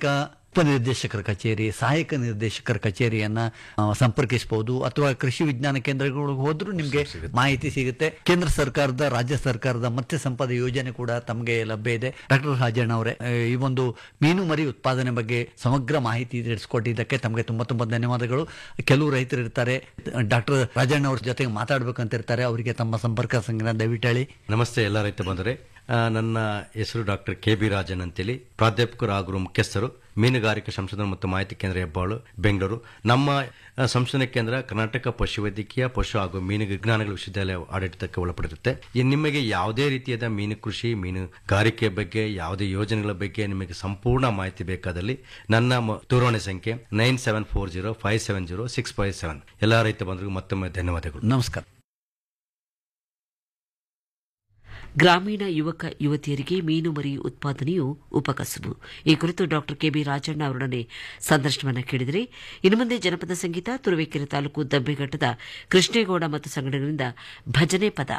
ಉಪನಿರ್ದೇಶಕರ ಕಚೇರಿ ಸಹಾಯಕ ನಿರ್ದೇಶಕರ ಕಚೇರಿಯನ್ನ ಆ, ಸಂಪರ್ಕಿಸಬಹುದು ಅಥವಾ ಕೃಷಿ ವಿಜ್ಞಾನ ಕೇಂದ್ರಗಳಿಗೆ ಹೋದ್ರೂ ನಿಮ್ಗೆ ಮಾಹಿತಿ ಸಿಗುತ್ತೆ ಕೇಂದ್ರ ಸರ್ಕಾರದ ರಾಜ್ಯ ಸರ್ಕಾರದ ಮತ್ಸ್ಯ ಸಂಪದ ಯೋಜನೆ ಕೂಡ ತಮಗೆ ಲಭ್ಯ ಇದೆ ಡಾಕ್ಟರ್ ರಾಜಣ್ಣ ಅವರೇ ಆ, ಈ ಒಂದು ಮೀನು ಮರಿ ಉತ್ಪಾದನೆ ಬಗ್ಗೆ ಸಮಗ್ರ ಮಾಹಿತಿ ತಿಳಿಸ್ಕೊಟ್ಟಿದ್ದಕ್ಕೆ ತಮಗೆ ತುಂಬಾ ತುಂಬಾ ಧನ್ಯವಾದಗಳು ಕೆಲವು ರೈತರು ಇರ್ತಾರೆ ಡಾಕ್ಟರ್ ರಾಜಣ್ಣ ಅವ್ರ ಜೊತೆಗೆ ಮಾತಾಡ್ಬೇಕಂತ ಇರ್ತಾರೆ ಅವರಿಗೆ ತಮ್ಮ ಸಂಪರ್ಕ ಸಂಖ್ಯೆ ದಯವಿಟ್ಟು ಹೇಳಿ ನಮಸ್ತೆ ಎಲ್ಲ ರೈತ ಬಂದರೆ ನನ್ನ ಹೆಸರು ಡಾಕ್ಟರ್ ಕೆ ಬಿ ರಾಜನ್ ಅಂತೇಳಿ ಪ್ರಾಧ್ಯಾಪಕರು ಹಾಗೂ ಮುಖ್ಯಸ್ಥರು ಮೀನುಗಾರಿಕಾ ಸಂಶೋಧನಾ ಮತ್ತು ಮಾಹಿತಿ ಕೇಂದ್ರ ಹೆಬ್ಬಾಳು ಬೆಂಗಳೂರು ನಮ್ಮ ಆ, ಸಂಶೋಧನಾ ಕೇಂದ್ರ ಕರ್ನಾಟಕ ಪಶುವೈದ್ಯಕೀಯ ಪಶು ಹಾಗೂ ಮೀನು ವಿಜ್ಞಾನಗಳ ವಿಶ್ವವಿದ್ಯಾಲಯ ಆಡಳಿತಕ್ಕೆ ಒಳಪಡಿರುತ್ತೆ ಈ ನಿಮಗೆ ಯಾವುದೇ ರೀತಿಯಾದ ಮೀನು ಕೃಷಿ ಮೀನುಗಾರಿಕೆ ಬಗ್ಗೆ ಯಾವುದೇ ಯೋಜನೆಗಳ ಬಗ್ಗೆ ನಿಮಗೆ ಸಂಪೂರ್ಣ ಮಾಹಿತಿ ಬೇಕಾದಲ್ಲಿ ನನ್ನ ಮ- ದೂರವಾಣಿ ಸಂಖ್ಯೆ nine seven four zero five seven zero six five seven ಎಲ್ಲ ರೈತ ಬಂಧುಗಳಿಗೂ ಮತ್ತೊಮ್ಮೆ ಧನ್ಯವಾದಗಳು ನಮಸ್ಕಾರ ಗ್ರಾಮೀಣ ಯುವಕ ಯುವತಿಯರಿಗೆ ಮೀನು ಮರಿ ಉತ್ಪಾದನೆಯು ಉಪಕಸುಬು ಈ ಕುರಿತು ಡಾಕ್ಟರ್ ಕೆಬಿ ರಾಜಣ್ಣ ಅವರೊಡನೆ ಸಂದರ್ಶನವನ್ನು ಕೇಳಿದರೆ ಇನ್ನು ಮುಂದೆ ಜನಪದ ಸಂಗೀತ ತುರುವೇಕೆರೆ ತಾಲೂಕು ದಬ್ಬೆಘಟ್ಟದ ಕೃಷ್ಣೇಗೌಡ ಮತ್ತು ಸಂಘಟನೆಗಳಿಂದ ಭಜನೆ ಪದ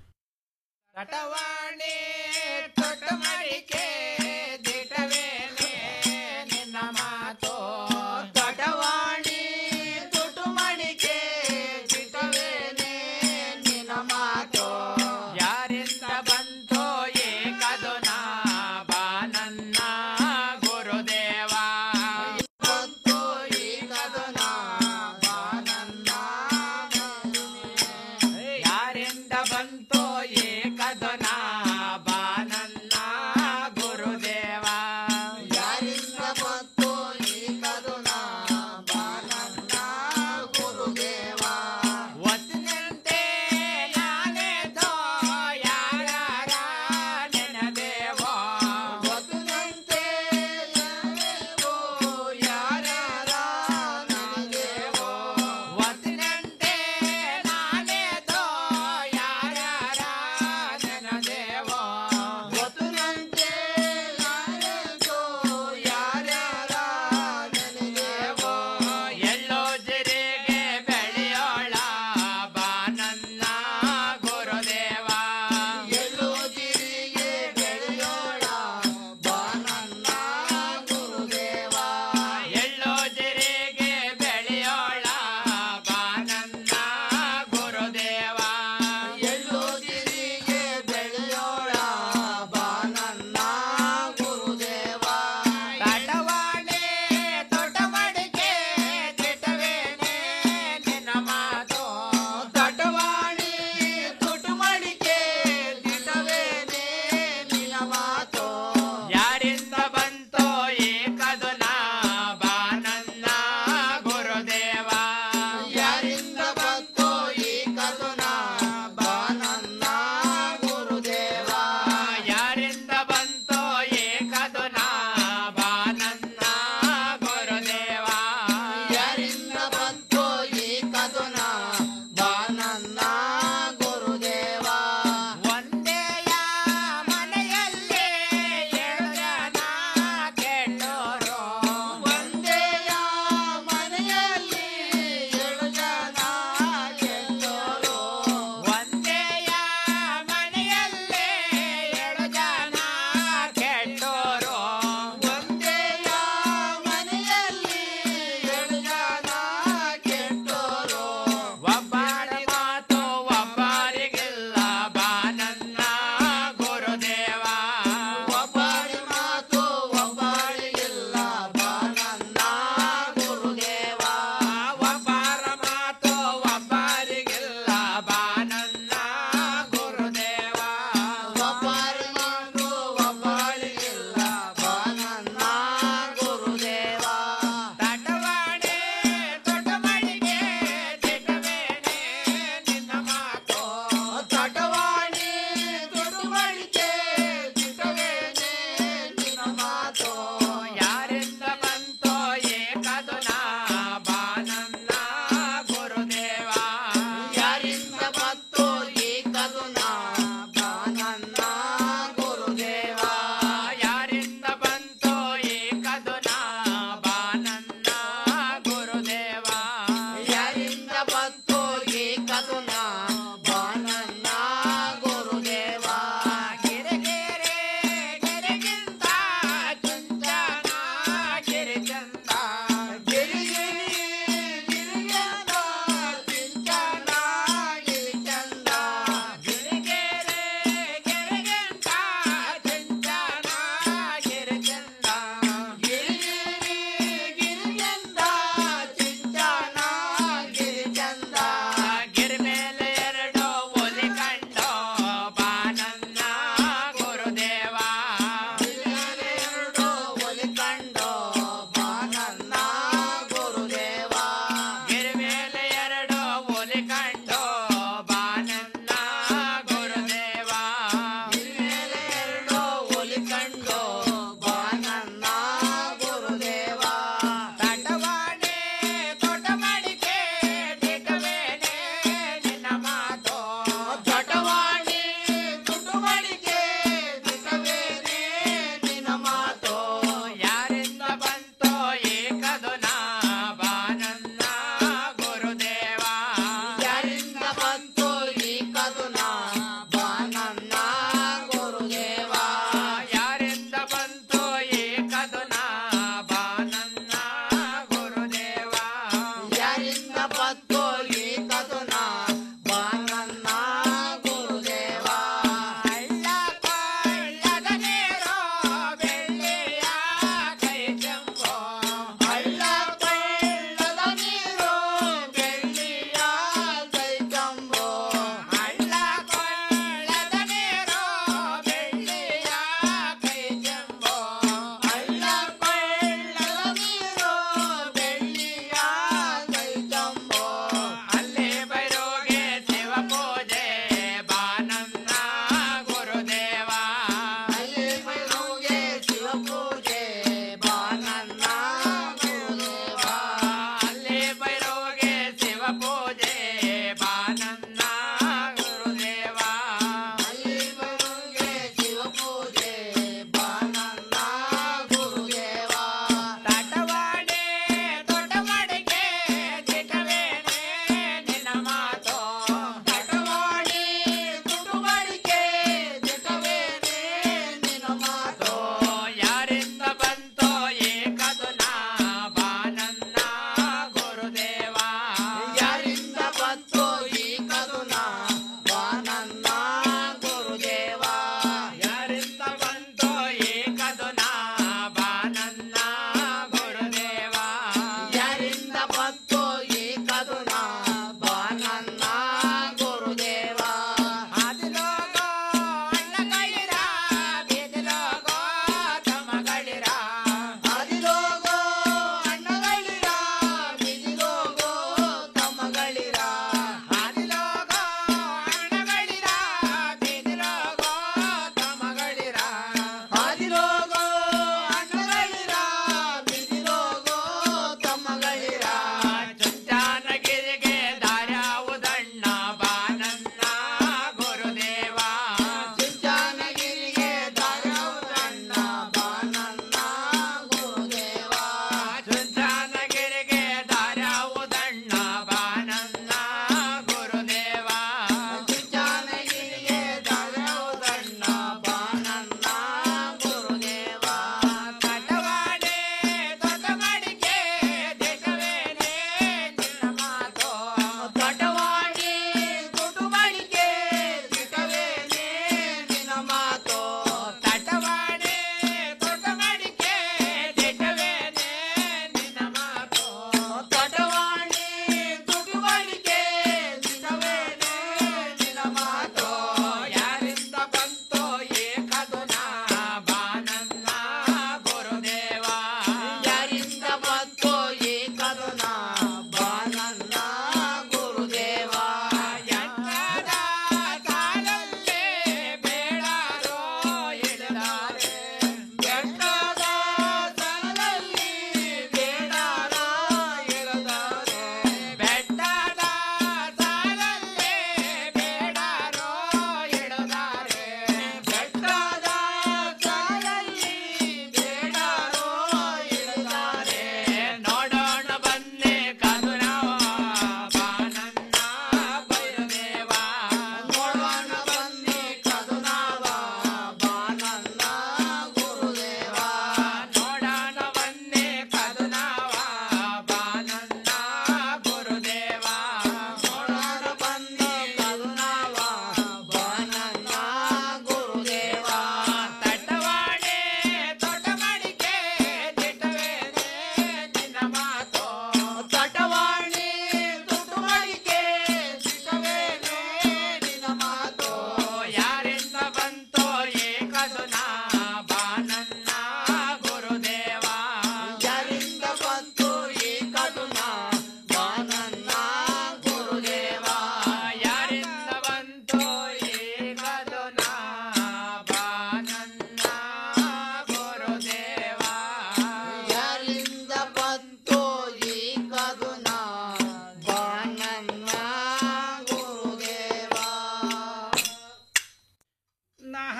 ತಟವಾಣಿ ತೊಟ ಮಡಿಕೆ ದಿಟವೇನೆ ನಿನ್ನ ಮಾತು ತಟವಾಣಿ ತುಟು ಮಡಿಕೆ ದಿಟವೇನೆ ನಿನ್ನ ಮಾತು ಯಾರಿಂದ ಬಂತೋ ಏಕದೊನ ಬಾನನ್ನ ಗುರುದೇವ ಬಂತೋ ಏಕದೊನ ಬಾನನ್ನ ಯಾರಿಂದ ಬಂತೋ ಏಕದೊನ ಬಾನನ್ನ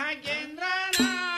ನಾಗೇಂದ್ರನ